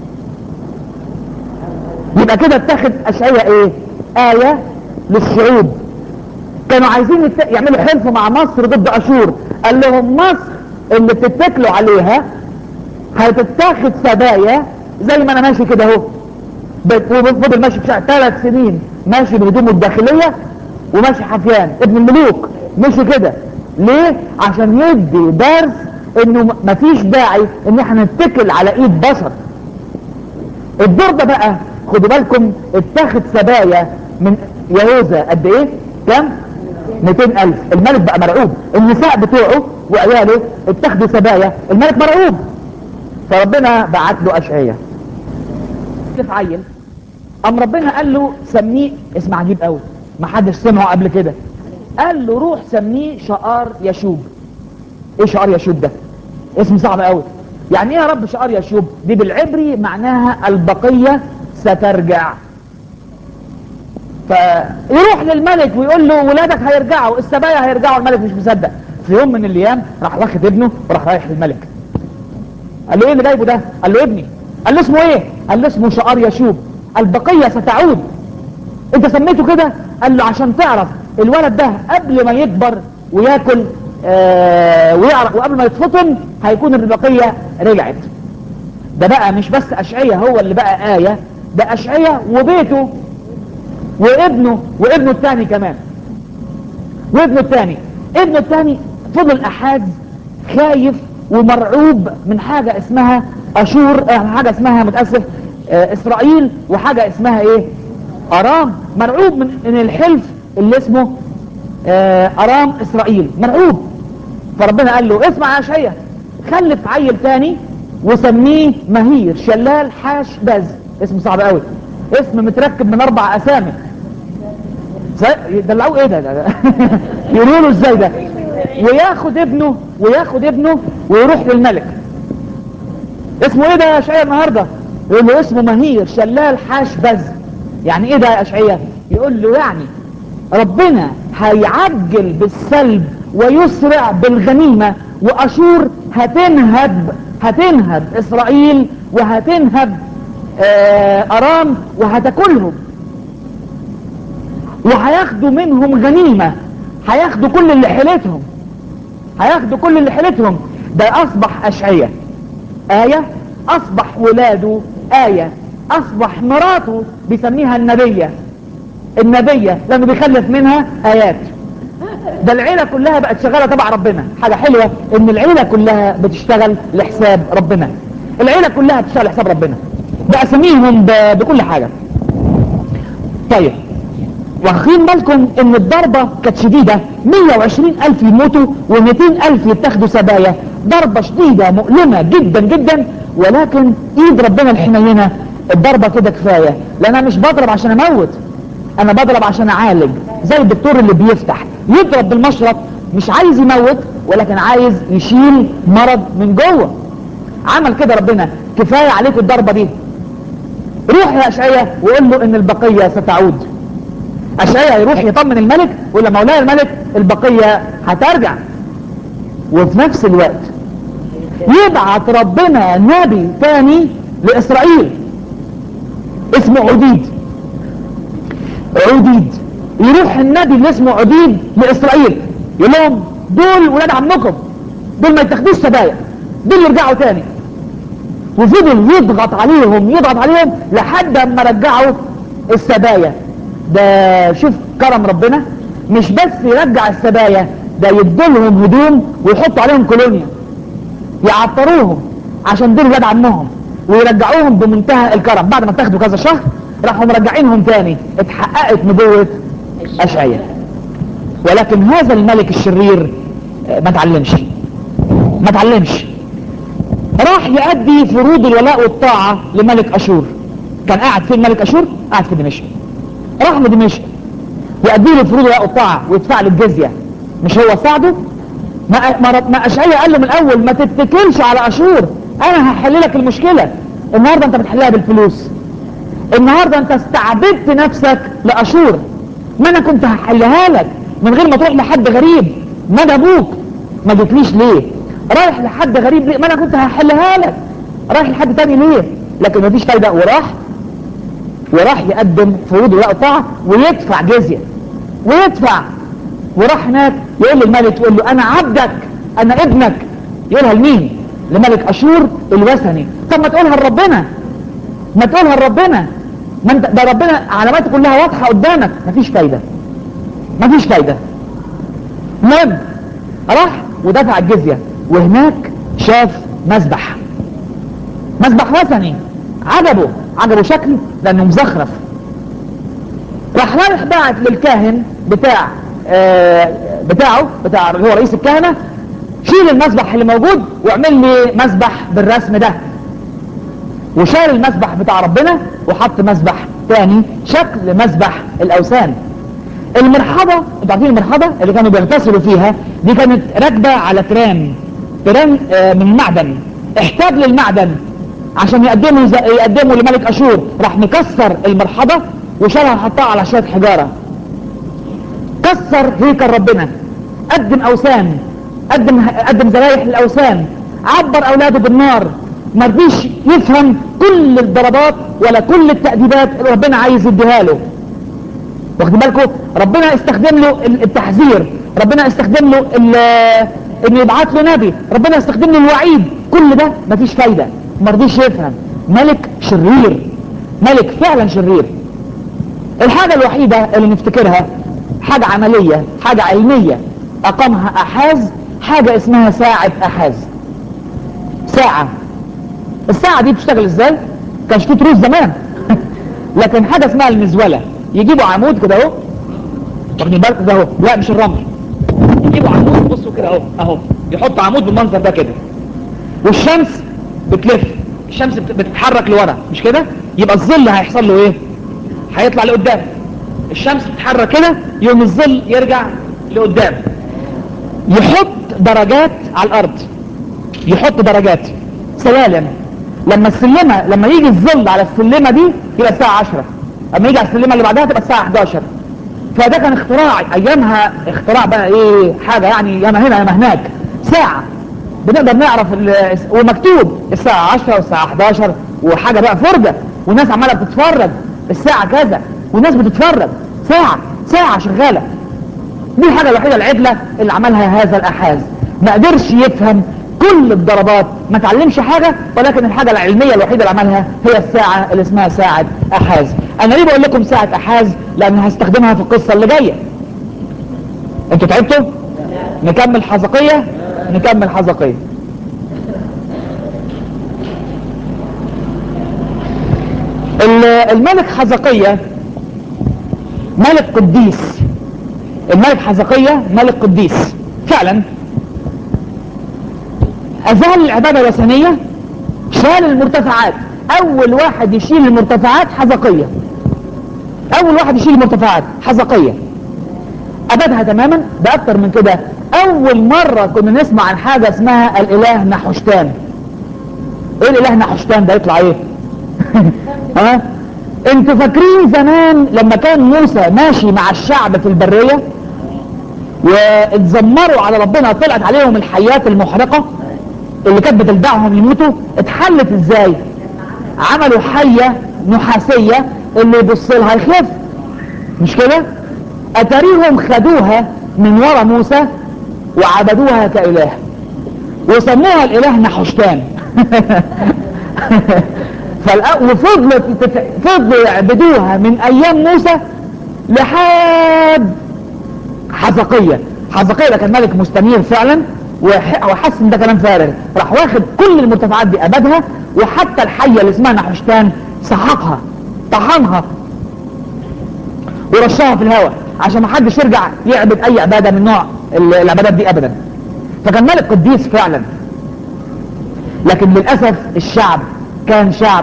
يبقى كده اتاخد اشعية ايه آية للشعوب كانوا عايزين يت... يعملوا حلف مع مصر ضد اشور قال لهم مصر اللي بتتكلوا عليها هتتاخد سبايا زي ما انا ماشي كده اهو وفضل ماشي في ثلاث سنين ماشي بهدومه الداخلية وماشي حفيان ابن الملوك مشي كده ليه عشان يدي درس انه مفيش داعي ان احنا نتكل على ايد بشر الدور ده بقى خدوا بالكم اتاخد سبايا من يهوذا قد ايه كم 200 الف الملك بقى مرعوب النساء بتوعه وعياله اتاخدوا سبايا الملك مرعوب فربنا بعت له اشعية يخلف عيل قام ربنا قال له سميه اسم عجيب قوي ما حدش سمعه قبل كده قال له روح سميه شقار يشوب ايه شقار يشوب ده اسم صعب قوي يعني ايه يا رب شقار يشوب دي بالعبري معناها البقية سترجع فيروح للملك ويقول له ولادك هيرجعوا السبايا هيرجعوا الملك مش مصدق في يوم من الايام راح واخد ابنه وراح رايح للملك قال له ايه اللي جايبه ده قال له ابني قال له اسمه ايه قال له اسمه شقار يشوب البقية ستعود انت سميته كده قال له عشان تعرف الولد ده قبل ما يكبر وياكل آه ويعرف وقبل ما يتفطم هيكون البقية رجعت ده بقى مش بس اشعية هو اللي بقى آية ده اشعية وبيته وابنه وابنه الثاني كمان وابنه الثاني ابنه الثاني فضل احاز خايف ومرعوب من حاجة اسمها اشور آه حاجة اسمها متأسف آه اسرائيل وحاجة اسمها ايه ارام مرعوب من من الحلف اللي اسمه آه ارام اسرائيل مرعوب فربنا قال له اسمع يا اشعيا خلف عيل تاني وسميه مهير شلال حاش باز اسم صعب قوي اسم متركب من اربع اسامي دلعوه ايه ده, ده, ده. يقولوا له ازاي ده وياخد ابنه وياخد ابنه ويروح للملك اسمه ايه ده يا اشعيا النهارده يقول له اسمه مهير شلال حاش بز يعني ايه ده يا اشعيا يقول له يعني ربنا هيعجل بالسلب ويسرع بالغنيمة واشور هتنهب هتنهب اسرائيل وهتنهب آه ارام وهتاكلهم وهياخدوا منهم غنيمة هياخدوا كل اللي حيلتهم هياخدوا كل اللي حيلتهم ده اصبح اشعية آية اصبح ولاده آية اصبح مراته بيسميها النبية النبية لانه بيخلف منها ايات ده العيلة كلها بقت شغالة تبع ربنا حاجة حلوة ان العيلة كلها بتشتغل لحساب ربنا العيلة كلها بتشتغل لحساب ربنا بأسميهم بكل حاجة طيب واخدين بالكم ان الضربة كانت شديدة 120 الف يموتوا و200 الف يتاخدوا سبايا ضربة شديدة مؤلمة جدا جدا ولكن ايد ربنا الحنينة الضربة كده كفاية لان انا مش بضرب عشان اموت انا بضرب عشان اعالج زي الدكتور اللي بيفتح يضرب بالمشرط مش عايز يموت ولكن عايز يشيل مرض من جوه عمل كده ربنا كفاية عليك الضربة دي روح يا اشعيا وقول له ان البقية ستعود اشعيا يروح يطمن الملك ويقول له مولاي الملك البقية هترجع وفي نفس الوقت يبعت ربنا نبي تاني لاسرائيل اسمه عديد عديد يروح النبي اللي اسمه عديد لاسرائيل يقول لهم دول ولاد عمكم دول ما يتاخدوش سبايا دول يرجعوا تاني وفضل يضغط عليهم يضغط عليهم لحد اما رجعوا السبايا ده شوف كرم ربنا مش بس يرجع السبايا ده يدولهم هدوم ويحطوا عليهم كولونيا يعطروهم عشان دول ولاد عمهم ويرجعوهم بمنتهى الكرم بعد ما تاخدوا كذا شهر راحوا مرجعينهم تاني اتحققت نبوة اشعياء ولكن هذا الملك الشرير ما تعلمش ما تعلمش راح يؤدي فروض الولاء والطاعة لملك اشور كان قاعد فين ملك اشور قاعد في دمشق راح لدمشق يؤدي له فروض الولاء والطاعة ويدفع له الجزية مش هو ساعده ما, ما, ما اشعياء قال له من الاول ما تتكلش على اشور انا هحل لك المشكلة النهاردة انت بتحلها بالفلوس النهاردة انت استعبدت نفسك لاشور ما انا كنت هحلها لك من غير ما تروح لحد غريب ما انا ابوك ما جيتليش ليه رايح لحد غريب ليه ما انا كنت هحلها لك رايح لحد تاني ليه لكن مفيش فايدة وراح وراح يقدم فروض ولاء طاعة ويدفع جزية ويدفع وراح هناك يقول للملك يقول له انا عبدك انا ابنك يقولها لمين لملك اشور الوثني طب ما تقولها لربنا ما تقولها لربنا ما انت ده ربنا علاماته كلها واضحة قدامك مفيش فايدة مفيش فايدة المهم راح ودفع الجزية وهناك شاف مسبح مسبح وثني عجبه عجبه شكله لانه مزخرف راح رايح بعت للكاهن بتاع آه بتاعه بتاع اللي هو رئيس الكهنة شيل المسبح اللي موجود واعمل لي مسبح بالرسم ده وشال المسبح بتاع ربنا وحط مسبح تاني شكل مسبح الاوثان المرحبة انتوا عارفين المرحبة اللي كانوا بيغتسلوا فيها دي كانت راكبة على ترام ترام آه، من معدن احتاج للمعدن عشان يقدموا ز- يقدموا لملك اشور راح مكسر المرحبة وشالها حطها على شوية حجارة كسر هيكل ربنا قدم اوثان قدم قدم ذبايح للاوثان عبر اولاده بالنار ما رضيش يفهم كل الضربات ولا كل التأديبات اللي ربنا عايز يديها له واخدين بالكم ربنا استخدم له ال- التحذير ربنا استخدم له ال- انه يبعت له نبي ربنا استخدم له الوعيد كل ده مفيش فايدة ما رضيش يفهم ملك شرير ملك فعلا شرير الحاجة الوحيدة اللي نفتكرها حاجة عملية حاجة علمية أقامها أحاز حاجة اسمها ساعة أحاز ساعة الساعة دي بتشتغل ازاي؟ كانش في تروس زمان لكن حاجة اسمها المزولة يجيبوا عمود كده اهو واخدين بالكم ده اهو لا مش الرمل يجيبوا عمود بصوا كده اهو اهو يحطوا عمود بالمنظر ده كده والشمس بتلف الشمس بت- بتتحرك لورا مش كده يبقى الظل هيحصل له ايه هيطلع لقدام الشمس بتتحرك كده يوم الظل يرجع لقدام يحط درجات على الارض يحط درجات سلالم لما السلمة لما يجي الظل على السلمة دي يبقى الساعة 10 اما يجي على السلمة اللي بعدها تبقى الساعة 11 فده كان اختراع ايامها اختراع بقى ايه حاجة يعني ياما هنا ياما هناك ساعة بنقدر نعرف ال- ومكتوب الساعة 10 والساعة 11 وحاجة بقى فرجة والناس عمالة بتتفرج الساعة كذا والناس بتتفرج ساعة ساعة شغالة دي الحاجة الوحيدة العدلة اللي عملها هذا الأحاز ما قدرش يفهم كل الضربات ما تعلمش حاجة ولكن الحاجة العلمية الوحيدة اللي عملها هي الساعة اللي اسمها ساعة أحاز أنا ليه بقول لكم ساعة أحاز لأن هستخدمها في القصة اللي جاية انتوا تعبتوا نكمل حزقية نكمل حزقية ال- الملك حزقية ملك قديس الملك حزقية ملك قديس فعلا أزال العبادة الوثنية شال المرتفعات أول واحد يشيل المرتفعات حزقية أول واحد يشيل المرتفعات حزقية أبدها تماما ده أكتر من كده أول مرة كنا نسمع عن حاجة اسمها الإله نحشتان إيه الإله نحشتان ده يطلع إيه؟ ها؟ انتوا فاكرين زمان لما كان موسى ماشي مع الشعب في البرية واتذمروا على ربنا طلعت عليهم الحيات المحرقة اللي كانت بتلدعهم يموتوا اتحلت ازاي عملوا حية نحاسية اللي يبص لها يخف مش كده اتاريهم خدوها من ورا موسى وعبدوها كإله وسموها الاله نحشتان فالأ- وفضلت تت- فضلوا يعبدوها من ايام موسى لحد حزقية حزقية ده كان ملك مستنير فعلا وح- وحس ان ده كلام فارغ راح واخد كل المرتفعات دي ابدها وحتى الحية اللي اسمها نحشتان سحقها طحنها ورشها في الهواء عشان ما حدش يرجع يعبد اي عبادة من نوع ال- العبادات دي ابدا فكان ملك قديس فعلا لكن للأسف الشعب كان شعب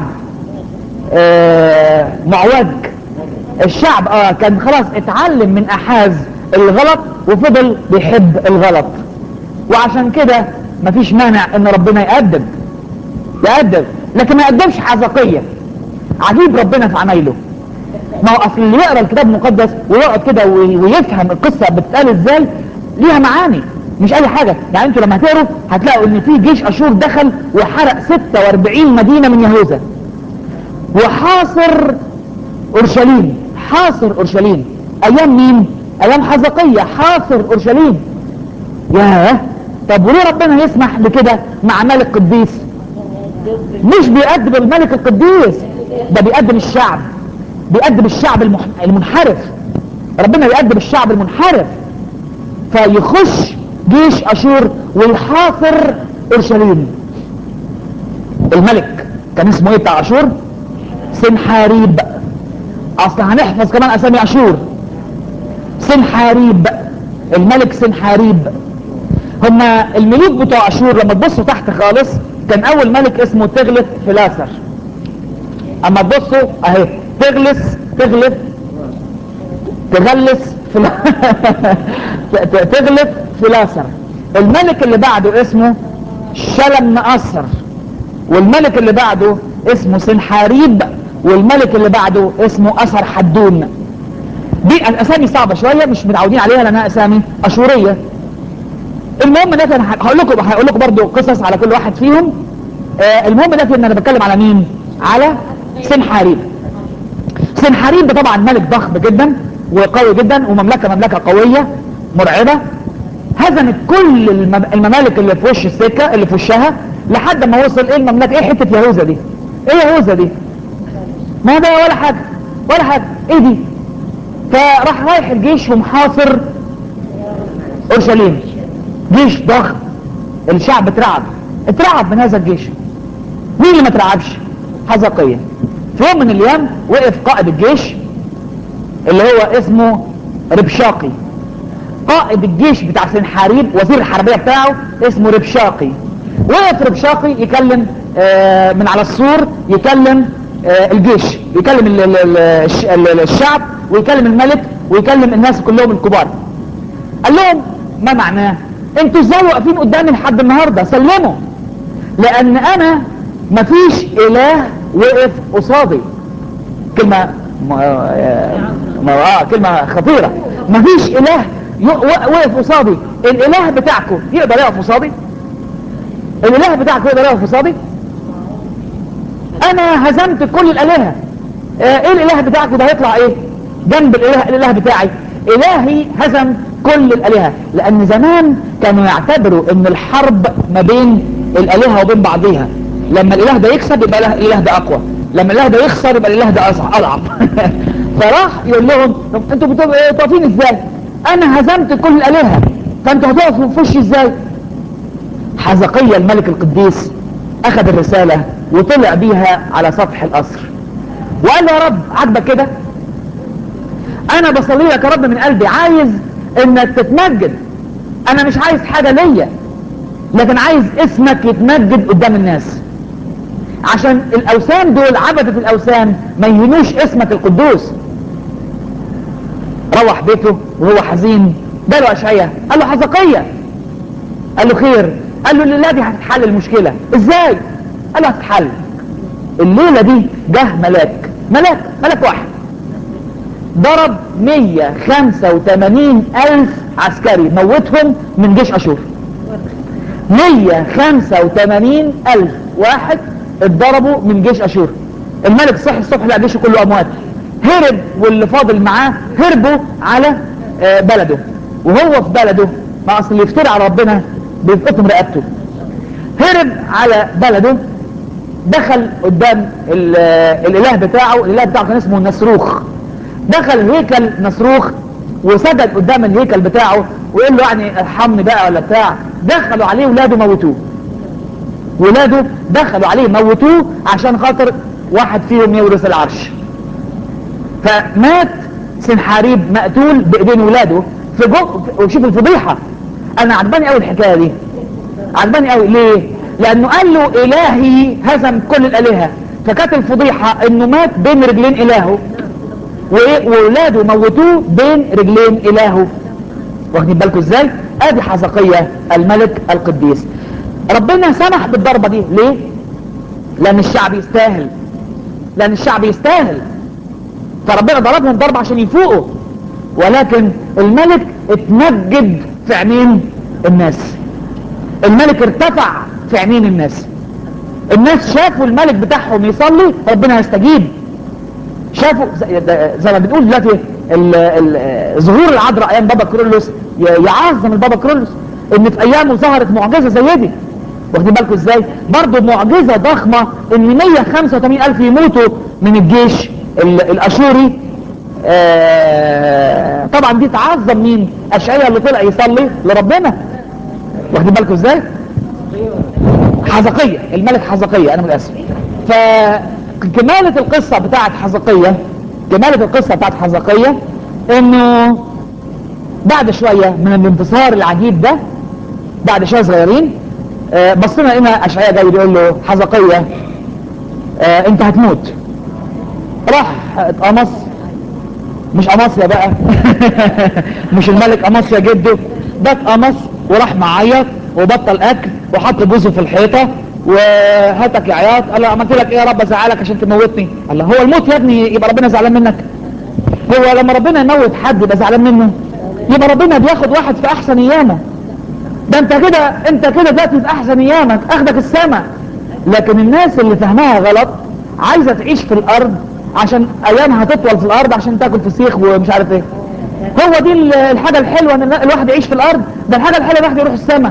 آه معوج الشعب اه كان خلاص اتعلم من احاز الغلط وفضل بيحب الغلط وعشان كده مفيش مانع ان ربنا يقدم يقدم لكن ما يقدمش حزقية عجيب ربنا في عمايله ما هو اصل اللي يقرا الكتاب المقدس ويقعد كده وي- ويفهم القصه بتتقال ازاي ليها معاني مش اي حاجه يعني انتوا لما تقروا هتلاقوا ان في جيش اشور دخل وحرق 46 مدينه من يهوذا وحاصر اورشليم حاصر اورشليم ايام مين ايام حزقية حاصر اورشليم ياه طب وليه ربنا يسمح بكده مع ملك قديس مش بيقدم الملك القديس ده بيقدم الشعب بيقدم الشعب المح... المنحرف ربنا بيقدم الشعب المنحرف فيخش جيش اشور ويحاصر اورشليم الملك كان اسمه ايه بتاع اشور سنحاريب اصل هنحفظ كمان اسامي اشور سنحاريب الملك سنحاريب هما الملوك بتوع اشور لما تبصوا تحت خالص كان اول ملك اسمه تغلت فلاسر اما تبصوا اهي تغلس تغلف تغلس فل... تغلف فلاسر الملك اللي بعده اسمه شلم مأثر والملك اللي بعده اسمه سنحاريب والملك اللي بعده اسمه اثر حدون دي الاسامي صعبة شوية مش متعودين عليها لانها اسامي اشورية المهم ده انا هقول لكم هقول لكم برضه قصص على كل واحد فيهم آه المهم ده ان انا بتكلم على مين على سنحاريب سنحاريب ده طبعا ملك ضخم جدا وقوي جدا ومملكة مملكة قوية مرعبة هزمت كل الممالك اللي في وش السكة اللي في وشها لحد ما وصل ايه المملكة ايه حتة يهوذا دي ايه يهوذا دي ما ده ولا حاجة ولا حاجة ايه دي فراح رايح الجيش ومحاصر اورشليم جيش ضخم الشعب اترعب اترعب من هذا الجيش مين اللي ما اترعبش حزقية في يوم من الايام وقف قائد الجيش اللي هو اسمه ربشاقي قائد الجيش بتاع سنحاريب وزير الحربية بتاعه اسمه ربشاقي وقف ربشاقي يكلم آه من على السور يكلم آه الجيش يكلم ال ال ال الشعب ويكلم الملك ويكلم الناس كلهم الكبار قال لهم ما معناه انتوا ازاي واقفين قدامي لحد النهارده سلموا لان انا مفيش اله وقف قصادي كلمه ما ما اه كلمه خطيره مفيش اله وقف قصادي الاله بتاعكم يقدر يقف قصادي الاله بتاعكم يقدر يقف قصادي انا هزمت كل الالهه آه ايه الاله بتاعكم ده هيطلع ايه جنب الاله الاله بتاعي الهي هزم كل الالهه لان زمان كانوا يعتبروا ان الحرب ما بين الالهه وبين بعضيها لما الاله ده يكسب يبقى الاله ده اقوى لما الاله ده يخسر يبقى الاله ده اضعف فراح يقول لهم طب انتوا بتقفين ازاي انا هزمت كل الالهه فانتوا هتقفوا في وشي ازاي حزقية الملك القديس اخذ الرسالة وطلع بيها على سطح القصر وقال له يا رب عاجبك كده انا بصلي لك يا رب من قلبي عايز انك تتمجد انا مش عايز حاجة ليا لكن عايز اسمك يتمجد قدام الناس عشان الاوثان دول عبدة الاوثان ما يهنوش اسمك القدوس روح بيته وهو حزين جاله اشعياء قال له حزقية قال له خير قال له الليلة دي هتتحل المشكلة ازاي قال له هتتحل الليلة دي جه ملاك ملاك ملاك واحد ضرب 185 الف عسكري موتهم من جيش اشور 185 الف واحد اتضربوا من جيش اشور الملك صحي الصبح لقى جيشه كله اموات هرب واللي فاضل معاه هربوا على بلده وهو في بلده ما اصل اللي يفتري على ربنا بيفقطم رقبته هرب على بلده دخل قدام الاله بتاعه الاله بتاعه كان اسمه نسروخ دخل هيكل نسروخ وسجد قدام الهيكل بتاعه ويقول له يعني ارحمني بقى ولا بتاع دخلوا عليه ولاده موتوه ولاده دخلوا عليه موتوه عشان خاطر واحد فيهم يورث العرش فمات سنحاريب مقتول بايدين ولاده في جو وشوف الفضيحه انا عجباني قوي الحكايه دي عجباني قوي ليه لانه قال له الهي هزم كل الالهه فكانت الفضيحه انه مات بين رجلين الهه وولاده موتوه بين رجلين الهه واخدين بالكم ازاي ادي حزقية الملك القديس ربنا سمح بالضربة دي ليه لان الشعب يستاهل لان الشعب يستاهل فربنا ضربهم ضربة عشان يفوقوا ولكن الملك اتمجد في عينين الناس الملك ارتفع في عينين الناس الناس شافوا الملك بتاعهم يصلي ربنا يستجيب شافوا زي ما بنقول دلوقتي ظهور العذراء ايام بابا كرولوس يعظم البابا كرولوس ان في ايامه ظهرت معجزه زي دي واخدين بالكم ازاي برضه معجزه ضخمه ان 185 الف يموتوا من الجيش الاشوري آه طبعا دي تعظم مين اشعياء اللي طلع يصلي لربنا واخدين بالكم ازاي حزقية الملك حزقية انا متاسف فكمالة القصة بتاعت حزقية كمالة القصة بتاعت حزقية انه بعد شوية من الانتصار العجيب ده بعد شوية صغيرين آه بصينا لقينا اشعياء جاي بيقول له حزقية آه انت هتموت راح اتقمص مش قمصيا بقى مش الملك قمصيا جده ده اتقمص وراح معيط وبطل اكل وحط بوزه في الحيطه وهاتك يا عياط قال له عملت لك ايه يا رب ازعلك عشان تموتني قال له هو الموت يا ابني يبقى ربنا زعلان منك هو لما ربنا يموت حد يبقى زعلان منه يبقى ربنا بياخد واحد في احسن ايامه ده انت كده انت كده دلوقتي في احسن ايامك اخدك السما لكن الناس اللي فهمها غلط عايزه تعيش في الارض عشان ايامها تطول في الارض عشان تاكل فسيخ ومش عارف ايه هو دي ال- الحاجه الحلوه ان الواحد يعيش في الارض ده الحاجه الحلوه الواحد يروح السما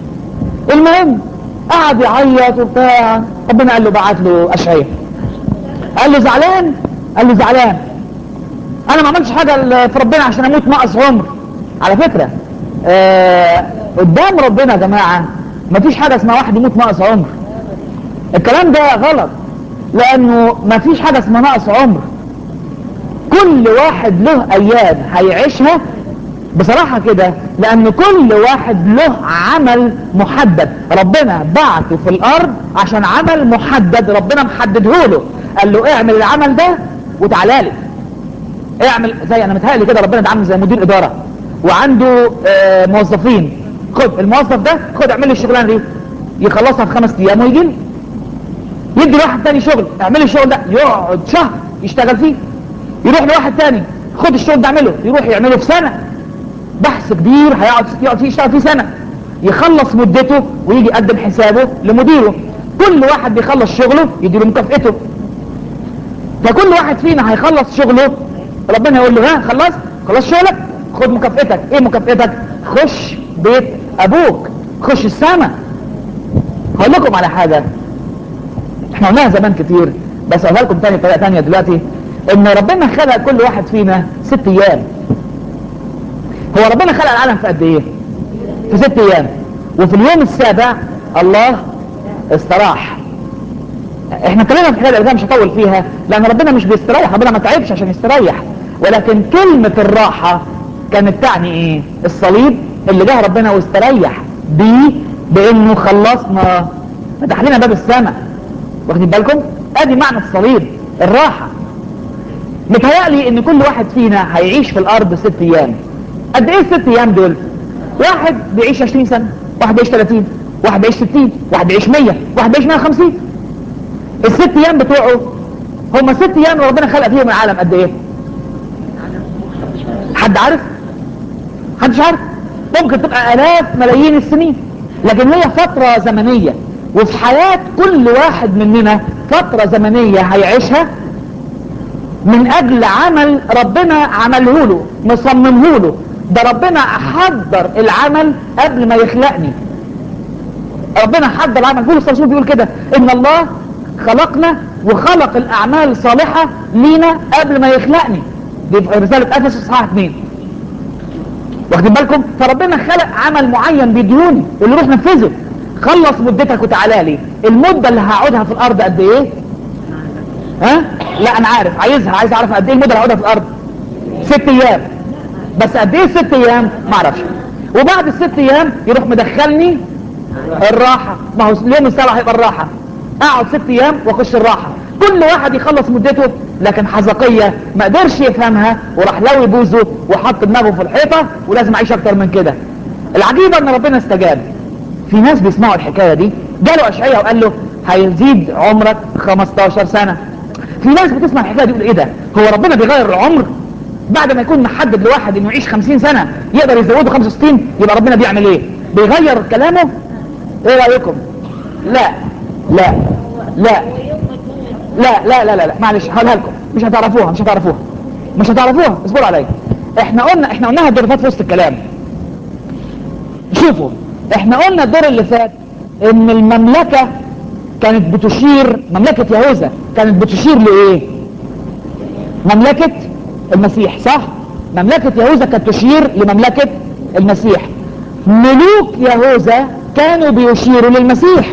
المهم قعد يعيط وبتاع ربنا قال له بعت له اشعياء قال له زعلان قال له زعلان انا ما عملتش حاجه ل- في ربنا عشان اموت ناقص عمر على فكره آه قدام ربنا يا جماعه مفيش حاجه اسمها واحد يموت ناقص عمر الكلام ده غلط لانه مفيش حاجه اسمها ناقص عمر كل واحد له ايام هيعيشها بصراحة كده لان كل واحد له عمل محدد ربنا بعته في الارض عشان عمل محدد ربنا محدده له قال له اعمل العمل ده وتعالى لي اعمل زي انا متهيألي كده ربنا ده عامل زي مدير ادارة وعنده آه موظفين خد الموظف ده خد اعمل لي الشغلانه دي يخلصها في خمس ايام ويجي لي يدي لواحد تاني شغل اعمل لي الشغل ده يقعد شهر يشتغل فيه يروح لواحد تاني خد الشغل ده اعمله يروح يعمله في سنة بحث كبير هيقعد يقعد فيه يشتغل فيه سنة يخلص مدته ويجي يقدم حسابه لمديره كل واحد بيخلص شغله يديله مكافئته فكل واحد فينا هيخلص شغله ربنا يقول له ها خلص خلص شغلك خد مكافئتك ايه مكافئتك خش بيت ابوك خش السما هقول لكم على حاجة احنا قلناها زمان كتير بس اقولها لكم تاني بطريقه تانية دلوقتي ان ربنا خلق كل واحد فينا ست ايام هو ربنا خلق العالم في قد ايه في ست ايام وفي اليوم السابع الله استراح احنا اتكلمنا في الحكايه اللي مش هطول فيها لان ربنا مش بيستريح ربنا ما تعبش عشان يستريح ولكن كلمه الراحه كانت تعني ايه الصليب اللي جه ربنا واستريح بيه بانه خلصنا فتح لنا باب السماء واخدين بالكم ادي معنى الصليب الراحه متهيألي ان كل واحد فينا هيعيش في الارض ست ايام قد ايه الست ايام دول واحد بيعيش 20 سنه واحد بيعيش 30 واحد بيعيش 60 واحد بيعيش 100 واحد بيعيش 150 الست ايام بتوعه هم ست ايام ربنا خلق فيهم العالم قد ايه حد عارف حدش عارف ممكن تبقى الاف ملايين السنين لكن هي فترة زمنية وفي حياة كل واحد مننا فترة زمنية هيعيشها من اجل عمل ربنا عمله له مصممه له ده ربنا حضر العمل قبل ما يخلقني ربنا حضر العمل بولس الرسول بيقول كده ان الله خلقنا وخلق الاعمال الصالحة لينا قبل ما يخلقني دي في رسالة افسس اصحاح 2 واخدين بالكم فربنا خلق عمل معين بيديوني اللي روح نفذه خلص مدتك وتعالى لي المدة اللي هقعدها في الارض قد ايه ها لا انا عارف عايزها عايز اعرف قد ايه المدة اللي هقعدها في الارض ست ايام بس قد ايه ست ايام ما اعرفش وبعد الست ايام يروح مدخلني الراحة ما هو اليوم السابع هيبقى الراحة اقعد ست ايام واخش الراحة كل واحد يخلص مدته لكن حزقية ما قدرش يفهمها وراح لوي بوزه وحط دماغه في الحيطة ولازم اعيش اكتر من كده العجيبة ان ربنا استجاب في ناس بيسمعوا الحكاية دي جاله اشعياء وقال له هيزيد عمرك 15 سنة في ناس بتسمع الحكاية دي يقول ايه ده هو ربنا بيغير العمر بعد ما يكون محدد لواحد انه يعيش 50 سنة يقدر يزوده 65 يبقى ربنا بيعمل ايه بيغير كلامه ايه رأيكم لا لا لا لا لا لا لا, لا. معلش هقولها لكم مش هتعرفوها مش هتعرفوها مش هتعرفوها اصبروا عليا احنا قلنا احنا قلناها الدور اللي فات في وسط الكلام شوفوا احنا قلنا الدور اللي فات ان المملكة كانت بتشير مملكة يهوذا كانت بتشير لايه مملكة المسيح صح مملكة يهوذا كانت تشير لمملكة المسيح ملوك يهوذا كانوا بيشيروا للمسيح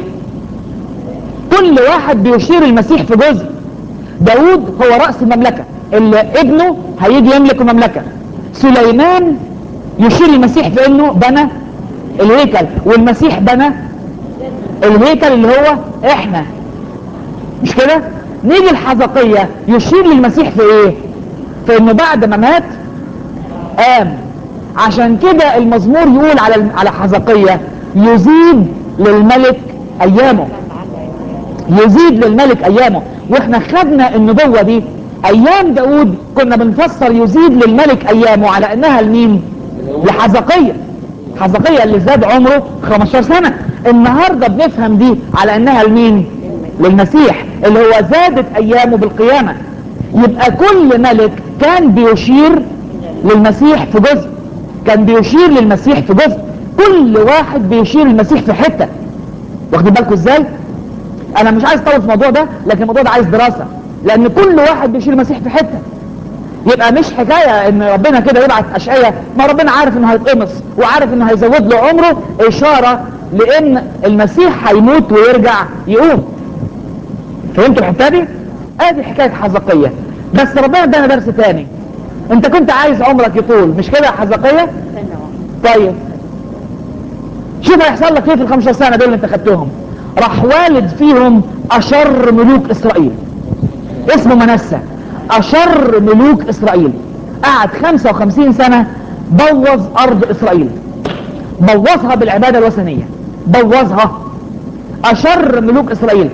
كل واحد بيشير المسيح في جزء داود هو رأس المملكة اللي ابنه هيجي يملك المملكة سليمان يشير المسيح في انه بنى الهيكل والمسيح بنى الهيكل اللي هو احنا مش كده نيجي الحزقية يشير للمسيح في ايه في انه بعد ما مات قام عشان كده المزمور يقول على على حزقية يزيد للملك ايامه يزيد للملك ايامه واحنا خدنا النبوة دي ايام داود كنا بنفسر يزيد للملك ايامه على انها لمين لحزقية حزقية اللي زاد عمره 15 سنة النهاردة بنفهم دي على انها لمين للمسيح اللي هو زادت ايامه بالقيامة يبقى كل ملك كان بيشير للمسيح في جزء كان بيشير للمسيح في جزء كل واحد بيشير للمسيح في حتة واخدين بالكم ازاي انا مش عايز اطول في الموضوع ده لكن الموضوع ده عايز دراسة لان كل واحد بيشير المسيح في حتة يبقى مش حكاية ان ربنا كده يبعت اشعية ما ربنا عارف انه هيتقمص وعارف انه هيزود له عمره اشارة لان المسيح هيموت ويرجع يقوم فهمتوا الحتة دي ادي حكاية حزقية بس ربنا ادانا درس تاني انت كنت عايز عمرك يطول مش كده يا حزقية طيب شوف هيحصل لك ايه في الخمسة سنة دول اللي انت خدتهم راح والد فيهم اشر ملوك اسرائيل اسمه منسى اشر ملوك اسرائيل قعد 55 سنة بوظ ارض اسرائيل بوظها بالعبادة الوثنية بوظها اشر ملوك اسرائيل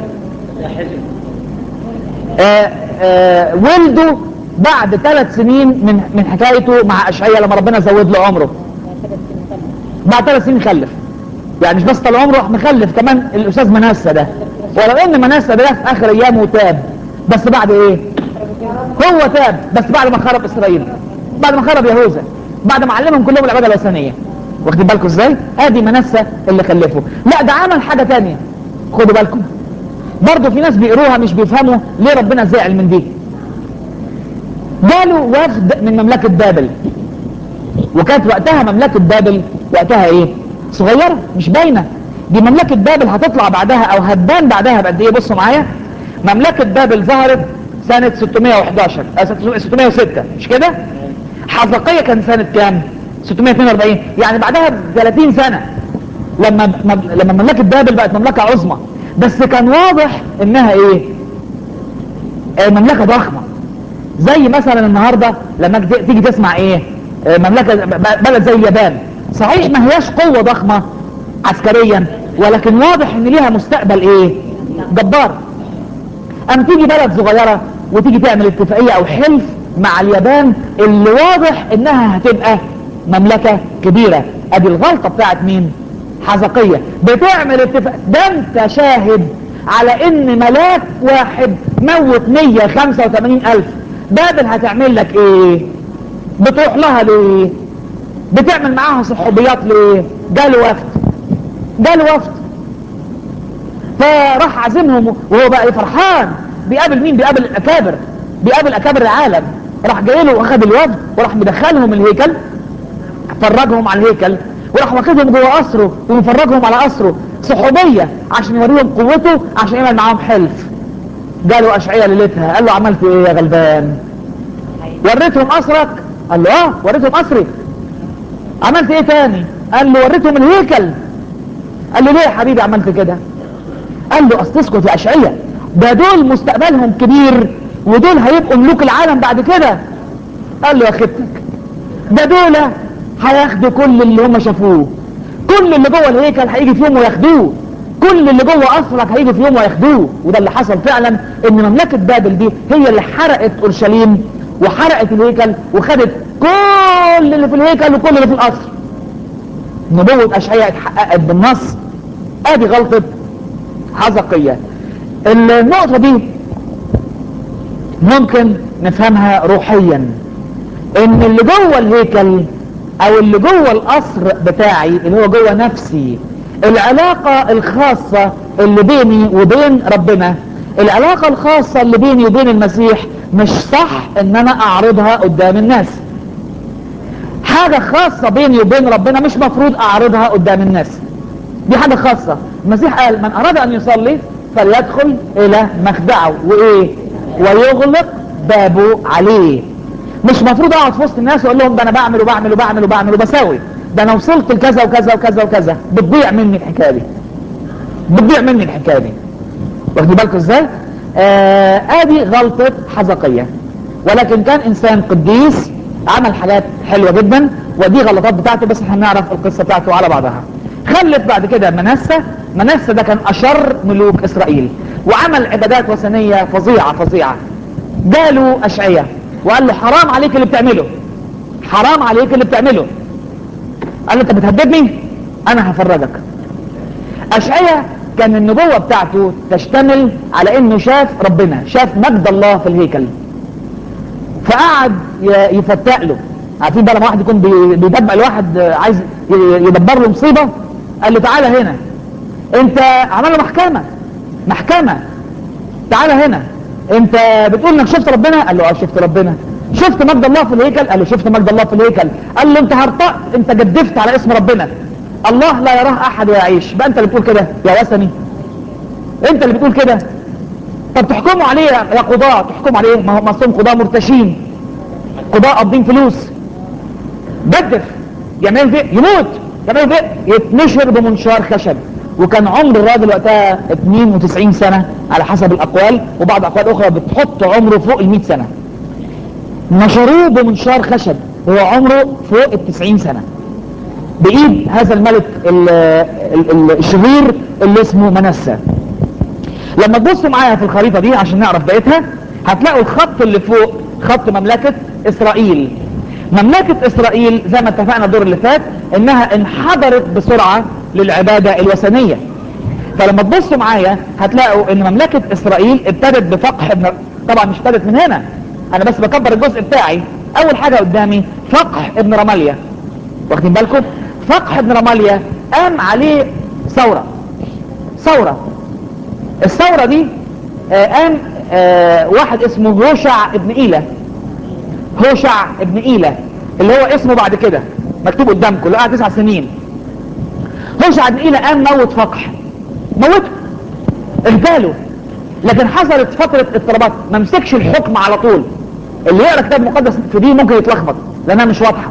آآ آآ ولده بعد ثلاث سنين من من حكايته مع اشعياء لما ربنا زود له عمره بعد ثلاث سنين خلف يعني مش بس طال عمره راح مخلف كمان الاستاذ منسى ده ولو ان منسى ده في اخر ايامه تاب بس بعد ايه هو تاب بس بعد ما خرب اسرائيل بعد ما خرب يهوذا بعد ما علمهم كلهم العباده الوثنيه واخدين بالكم ازاي ادي منسى اللي خلفه لا ده عمل حاجه تانية خدوا بالكم برضه في ناس بيقروها مش بيفهموا ليه ربنا زعل من دي جاله وفد من مملكة بابل وكانت وقتها مملكة بابل وقتها ايه صغيرة مش باينة دي مملكة بابل هتطلع بعدها او هتبان بعدها بقد ايه بصوا معايا مملكة بابل ظهرت سنة 611 أه 606 مش كده حزقية كان سنة كام 642 يعني بعدها ب 30 سنة لما لما مملكة بابل بقت مملكة عظمى بس كان واضح انها ايه آه مملكة ضخمة زي مثلا النهاردة لما تيجي تسمع ايه آه مملكة بلد زي اليابان صحيح ما هياش قوة ضخمة عسكريا ولكن واضح ان ليها مستقبل ايه جبار ام تيجي بلد صغيرة وتيجي تعمل اتفاقية او حلف مع اليابان اللي واضح انها هتبقى مملكة كبيرة ادي الغلطة بتاعت مين حزقية بتعمل اتفاق ده انت شاهد على ان ملاك واحد موت 185 الف بابل هتعمل لك ايه بتروح لها ليه بتعمل معاها صحوبيات ليه جاله وفد جاله وفد فراح عازمهم وهو بقى فرحان بيقابل مين بيقابل الاكابر بيقابل اكابر العالم راح جاي له واخد الوفد وراح مدخلهم الهيكل فرجهم على الهيكل وراح واخدهم جوه قصره ومفرجهم على قصره صحوبية عشان يوريهم قوته عشان يعمل معاهم حلف جاله اشعياء ليلتها قال له عملت ايه يا غلبان وريتهم قصرك قال له اه وريتهم قصري عملت ايه تاني قال له وريتهم الهيكل قال له ليه يا حبيبي عملت كده قال له اصل اسكت يا اشعياء ده دول مستقبلهم كبير ودول هيبقوا ملوك العالم بعد كده قال له يا خدتك ده دول هياخدوا كل اللي هم شافوه كل اللي جوه الهيكل هيجي في يوم وياخدوه كل اللي جوه قصرك هيجي في يوم وياخدوه وده اللي حصل فعلا ان مملكة بابل دي هي اللي حرقت اورشليم وحرقت الهيكل وخدت كل اللي في الهيكل وكل اللي في القصر نبوة اشعياء اتحققت بالنص ادي غلطة حزقية النقطة دي ممكن نفهمها روحيا ان اللي جوه الهيكل او اللي جوه القصر بتاعي اللي هو جوه نفسي العلاقة الخاصة اللي بيني وبين ربنا العلاقة الخاصة اللي بيني وبين المسيح مش صح ان انا اعرضها قدام الناس حاجة خاصة بيني وبين ربنا مش مفروض اعرضها قدام الناس دي حاجة خاصة المسيح قال من اراد ان يصلي فليدخل الى مخدعه وايه ويغلق بابه عليه مش مفروض اقعد في وسط الناس واقول لهم ده انا بعمل وبعمل وبعمل وبعمل وبساوي ده انا وصلت لكذا وكذا وكذا وكذا بتضيع مني الحكايه دي بتضيع مني الحكايه دي واخدين بالكم ازاي آه ادي غلطة حزقية ولكن كان انسان قديس عمل حاجات حلوة جدا ودي غلطات بتاعته بس احنا نعرف القصة بتاعته على بعضها خلف بعد كده منسى منسى ده كان اشر ملوك اسرائيل وعمل عبادات وثنية فظيعة فظيعة جاله اشعية وقال له حرام عليك اللي بتعمله حرام عليك اللي بتعمله قال له انت بتهددني انا هفرجك اشعية كان النبوة بتاعته تشتمل على انه شاف ربنا شاف مجد الله في الهيكل فقعد ي- يفتق له عارفين بقى لما واحد يكون بي- بيدبق الواحد عايز ي- يدبر له مصيبة قال له تعالى هنا انت عمل له محكمة محكمة تعالى هنا انت بتقول انك شفت ربنا قال له اه شفت ربنا شفت مجد الله في الهيكل قال له شفت مجد الله في الهيكل قال له انت هرطقت انت جدفت على اسم ربنا الله لا يراه احد ويعيش بقى انت اللي بتقول كده يا وثني انت اللي بتقول كده طب تحكموا عليه يا قضاة تحكموا عليه ما هم اصلهم قضاة مرتشين قضاء قابضين فلوس جدف يعمل فيه يموت يعمل فيه يتنشر بمنشار خشب وكان عمر الراجل وقتها 92 سنة على حسب الاقوال وبعض اقوال اخرى بتحط عمره فوق ال 100 سنة نشروه بمنشار خشب هو عمره فوق ال 90 سنة بايد هذا الملك ال- ال- ال- الشرير اللي اسمه منسى لما تبصوا معايا في الخريطة دي عشان نعرف بقيتها هتلاقوا الخط اللي فوق خط مملكة اسرائيل مملكة اسرائيل زي ما اتفقنا الدور اللي فات انها انحدرت بسرعة للعبادة الوثنية فلما تبصوا معايا هتلاقوا ان مملكة اسرائيل ابتدت بفقح ابن طبعا مش ابتدت من هنا انا بس بكبر الجزء بتاعي اول حاجة قدامي فقح ابن رماليا واخدين بالكم فقح ابن رماليا قام عليه ثورة ثورة الثورة دي آه، قام آه، واحد اسمه هوشع ابن إيلة هوشع ابن إيلة اللي هو اسمه بعد كده مكتوب قدامكم اللي قعد تسع سنين هوشع ابن إيلة قام موت فقح موته اغتاله لكن حصلت فترة اضطرابات ما مسكش الحكم على طول اللي يقرا كتاب مقدس في دي ممكن يتلخبط لانها مش واضحة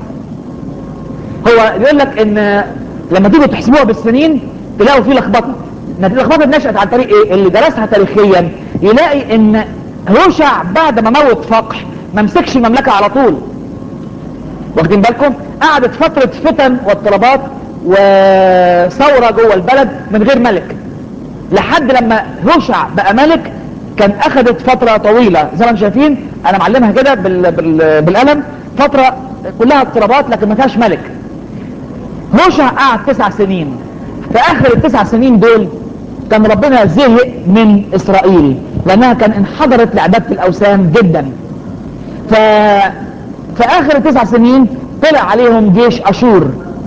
هو بيقول لك ان لما تيجوا تحسبوها بالسنين تلاقوا فيه لخبطه اللخبطه نشأت عن طريق ايه اللي درسها تاريخيا يلاقي ان هوشع بعد ما موت فقح ما مسكش المملكه على طول واخدين بالكم قعدت فتره فتن واضطرابات وثوره جوه البلد من غير ملك لحد لما هوشع بقى ملك كان اخذت فترة طويلة زي ما انتم شايفين انا معلمها كده بال... بال... بالقلم فترة كلها اضطرابات لكن ما فيهاش ملك هوشع قعد تسع سنين في اخر التسع سنين دول كان ربنا زهق من اسرائيل لانها كان انحدرت لعبادة الاوثان جدا ف في اخر التسع سنين طلع عليهم جيش اشور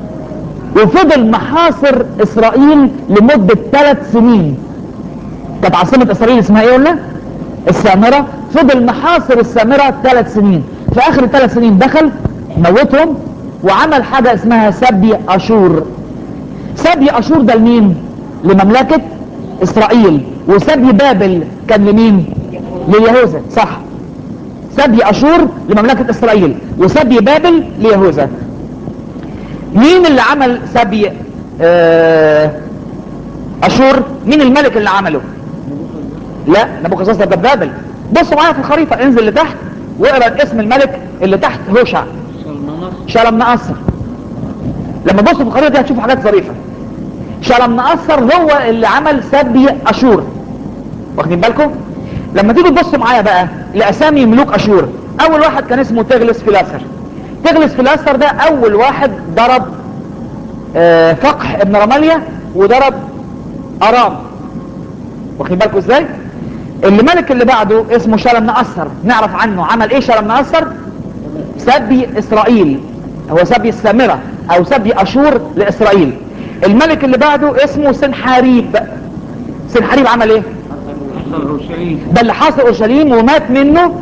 وفضل محاصر اسرائيل لمدة ثلاث سنين كانت عاصمة اسرائيل اسمها ايه قلنا السامرة فضل محاصر السامرة ثلاث سنين في اخر الثلاث سنين دخل موتهم وعمل حاجة اسمها سبي اشور سبي اشور ده لمين لمملكة اسرائيل وسبي بابل كان لمين ليهوذا صح سبي اشور لمملكة اسرائيل وسبي بابل ليهوذا مين اللي عمل سبي آه اشور مين الملك اللي عمله لا نبوخذ نصر ده بابل بصوا معايا في الخريطة انزل لتحت واقرا اسم الملك اللي تحت هوشع شلم نأثر لما تبصوا في الخريطة دي هتشوفوا حاجات ظريفة شلم نأثر هو اللي عمل سبي اشور واخدين بالكم لما تيجوا تبصوا معايا بقى لاسامي ملوك اشور اول واحد كان اسمه تغلس فيلاسر تغلس فيلاسر ده اول واحد ضرب آه فقح ابن رماليا وضرب ارام واخدين بالكم ازاي الملك اللي بعده اسمه شلم نأثر نعرف عنه عمل ايه شلم نأثر سبي اسرائيل هو سبي السامرة او سبي اشور لاسرائيل الملك اللي بعده اسمه سنحاريب سنحاريب عمل ايه ده اللي حاصر اورشليم ومات منه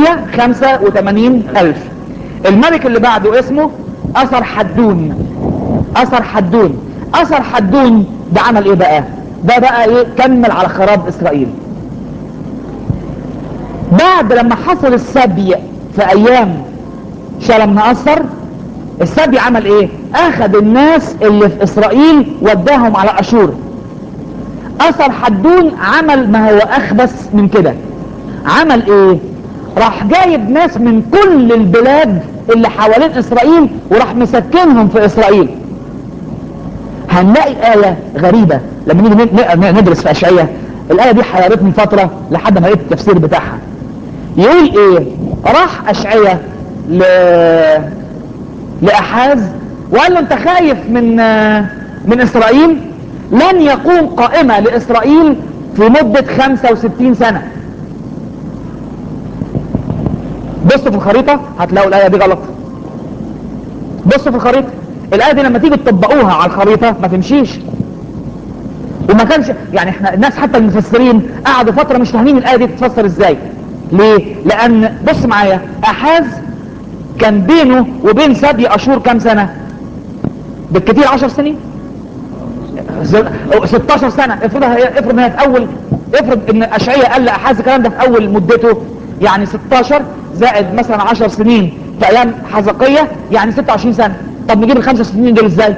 185 الف الملك اللي بعده اسمه اثر حدون اثر حدون اثر حدون ده عمل ايه بقى ده بقى ايه كمل على خراب اسرائيل بعد لما حصل السبي في ايام شلم نأثر السبي عمل ايه اخذ الناس اللي في اسرائيل وداهم على اشور اثر حدون عمل ما هو اخبث من كده عمل ايه راح جايب ناس من كل البلاد اللي حوالين اسرائيل وراح مسكنهم في اسرائيل هنلاقي آية غريبة لما نيجي ن- ن- ندرس في أشعية الآية دي حيرتني فترة لحد ما لقيت التفسير بتاعها يقول ايه راح أشعية ل... لأحاز وقال له انت خايف من من اسرائيل لن يقوم قائمة لاسرائيل في مدة 65 سنة بصوا في الخريطة هتلاقوا الآية دي غلط بصوا في الخريطة الآية دي لما تيجي تطبقوها على الخريطة ما تمشيش وما كانش يعني احنا الناس حتى المفسرين قعدوا فترة مش فاهمين الآية دي تتفسر ازاي ليه؟ لأن بص معايا أحاز كان بينه وبين سبي أشور كام سنة؟ بالكتير 10 سنين ز- 16 سنة افرضها هي افرض انها في اول افرض ان اشعية قال لأحاز الكلام ده في اول مدته يعني 16 زائد مثلا 10 سنين في ايام حزقية يعني 26 سنة طب نجيب الخمسة سنين دول ازاي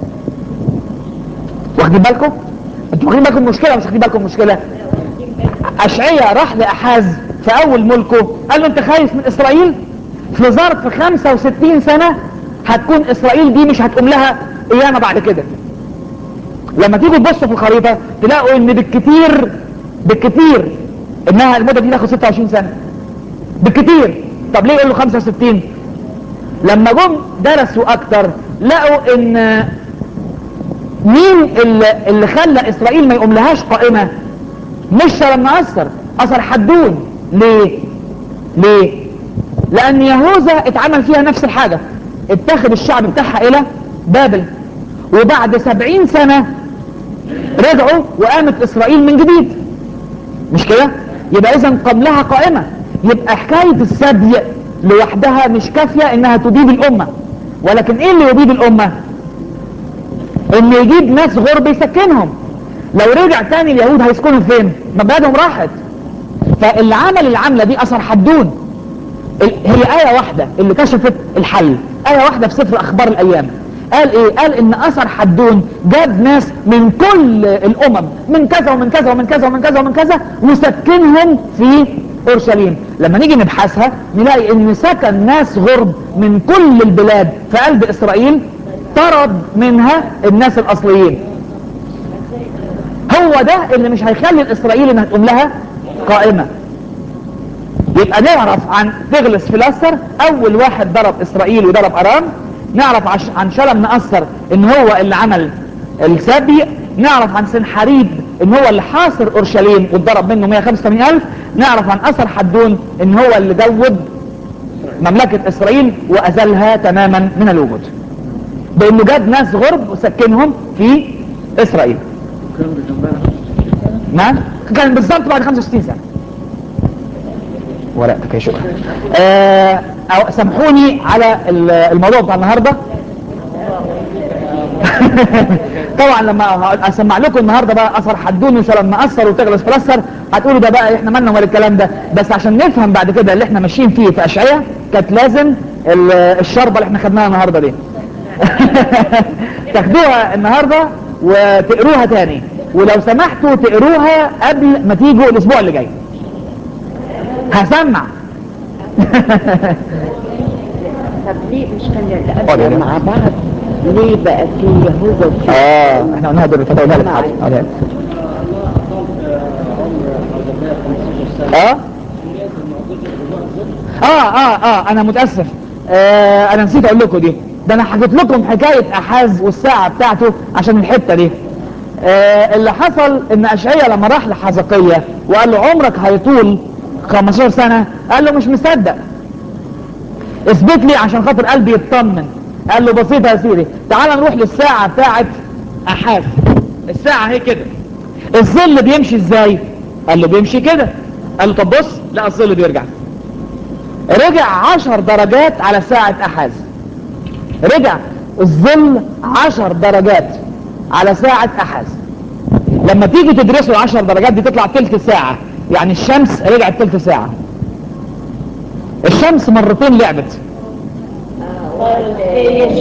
واخدين بالكم انتوا واخدين بالكم المشكلة ولا مش واخدين بالكم المشكلة اشعية راح لأحاز في اول ملكه قال له انت خايف من اسرائيل في ظرف 65 سنة هتكون اسرائيل دي مش هتقوم لها قيامة بعد كده لما تيجوا تبصوا في الخريطة تلاقوا ان بالكتير بالكتير انها المدة دي تاخد 26 سنة بالكتير طب ليه يقول له 65 لما جم درسوا اكتر لقوا ان مين اللي, اللي خلى اسرائيل ما يقوم لهاش قائمة مش لما اثر اثر حدون ليه ليه لان يهوذا اتعمل فيها نفس الحاجة اتخذ الشعب بتاعها الى بابل وبعد سبعين سنة رجعوا وقامت اسرائيل من جديد مش كده يبقى اذا قبلها قائمة يبقى حكاية السبي لوحدها مش كافية انها تبيد الامة ولكن ايه اللي يبيد الامة ان يجيب ناس غرب يسكنهم لو رجع تاني اليهود هيسكنوا فين مبادهم راحت فاللي عمل العملة دي اثر حدون ال- هي آية واحدة اللي كشفت الحل آية واحدة في سفر أخبار الأيام قال إيه؟ قال إن أثر حدون جاب ناس من كل الأمم من كذا ومن كذا ومن كذا ومن كذا ومن كذا وسكنهم في أورشليم لما نيجي نبحثها نلاقي إن سكن ناس غرب من كل البلاد في قلب إسرائيل طرد منها الناس الأصليين هو ده اللي مش هيخلي الإسرائيل إنها تقوم لها قائمة يبقى نعرف عن تغلس فلاسر اول واحد ضرب اسرائيل وضرب ارام نعرف عش عن شلم نأثر ان هو اللي عمل السبي نعرف عن سنحريب ان هو اللي حاصر اورشليم واتضرب منه 185 الف نعرف عن اثر حدون ان هو اللي جود مملكة اسرائيل وازلها تماما من الوجود بانه جاب ناس غرب وسكنهم في اسرائيل نعم كان بالظبط بعد 65 سنة ورقتك يا شكرا آه أو سامحوني على ال- الموضوع بتاع النهارده طبعا لما ه- اسمع لكم النهارده بقى اثر حدون ولما اثر وتغلس فلسر هتقولوا ده بقى احنا مالنا ولا الكلام ده بس عشان نفهم بعد كده اللي احنا ماشيين فيه في اشعياء كانت لازم ال- الشربه اللي احنا خدناها النهارده دي تاخدوها النهارده وتقروها تاني ولو سمحتوا تقروها قبل ما تيجوا الاسبوع اللي جاي هسمع طب ليه مش كان قول يا الأب جماعة. مع بعض ليه بقى في يهوذا وفي اه احنا قلناها دول فتاة لك حاجة قولها. اه اه اه اه انا متاسف آه انا نسيت اقول لكم دي ده انا حكيت لكم حكايه احاز والساعه بتاعته عشان الحته دي آه اللي حصل ان اشعيا لما راح لحزقيه وقال له عمرك هيطول 15 سنه قال له مش مصدق اثبت لي عشان خاطر قلبي يطمن قال له بسيطه يا سيدي تعال نروح للساعه بتاعت احاز الساعه هي كده الظل بيمشي ازاي قال له بيمشي كده قال له طب بص لا الظل بيرجع رجع عشر درجات على ساعة احاز رجع الظل عشر درجات على ساعة احاز لما تيجي تدرسوا العشر درجات دي تطلع تلت ساعة يعني الشمس رجعت تلت ساعة الشمس مرتين لعبت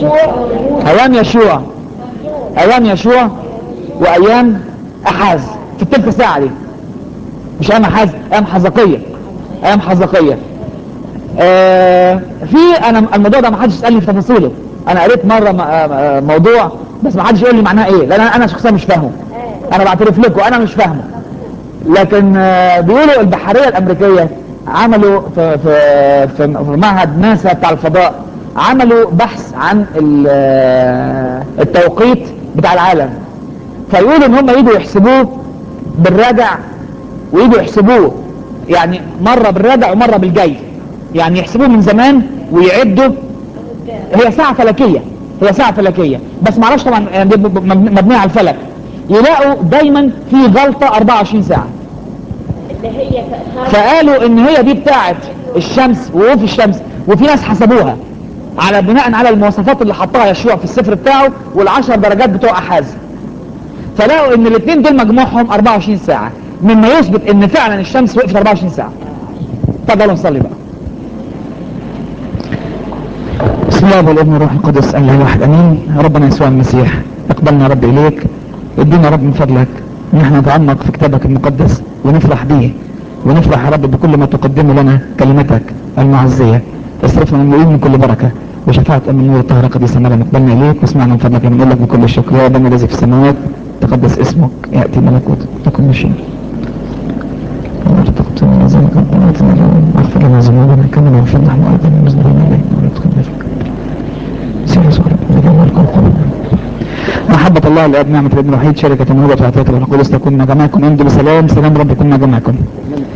ايام يشوع ايام يشوع وايام احاز في التلت ساعة دي مش ايام حزن ايام حزقية ايام حزقية آه في انا الموضوع ده ما حدش يسالني في تفاصيله انا قريت مره م- آه، موضوع بس ما حدش يقول لي معناه ايه لان انا أنا شخصيا مش فاهمه انا بعترف لكم انا مش فاهمه لكن آه، بيقولوا البحريه الامريكيه عملوا في في في في معهد ناسا بتاع الفضاء عملوا بحث عن ال- آه، التوقيت بتاع العالم فيقولوا ان هم يجوا يحسبوه بالراجع ويجوا يحسبوه يعني مرة بالراجع ومرة بالجاي يعني يحسبوه من زمان ويعدوا هي ساعة فلكية هي ساعة فلكية بس معرفش طبعا يعني دي مب- مب- مبنية على الفلك يلاقوا دايما في غلطة 24 ساعة اللي هي في فقالوا ان هي دي بتاعت الشمس ووقوف الشمس وفي ناس حسبوها على بناء على المواصفات اللي حطها يشوع في السفر بتاعه والعشر درجات بتوع احاز فلقوا ان الاثنين دول مجموعهم 24 ساعة مما يثبت ان فعلا الشمس وقفت 24 ساعة تفضلوا نصلي بقى بسم الله والابن والروح القدس الله واحد امين ربنا يسوع المسيح اقبلنا يا رب اليك ادينا يا رب من فضلك ان احنا نتعمق في كتابك المقدس ونفرح به ونفرح يا رب بكل ما تقدمه لنا كلمتك المعزية اصرفنا من من كل بركة وشفاعة أم النور الطاهرة قديسة مريم اقبلنا إليك واسمعنا من فضلك من لك بكل الشكر يا أبانا الذي في السماوات تقدس اسمك يأتي ملكوتك تكن مشيئتك ولا تقتلنا زي ما قدمتنا اليوم واغفر لنا ذنوبنا كما نغفر نحن أيضا المذنبين إليك ولا تدخلنا في سير سورة الذين القلوب محبة الله الآب نعمة الابن الوحيد شركة الموضة وعطية الروح القدس تكون مع جميعكم انتم بسلام سلام رب يكون مع جميعكم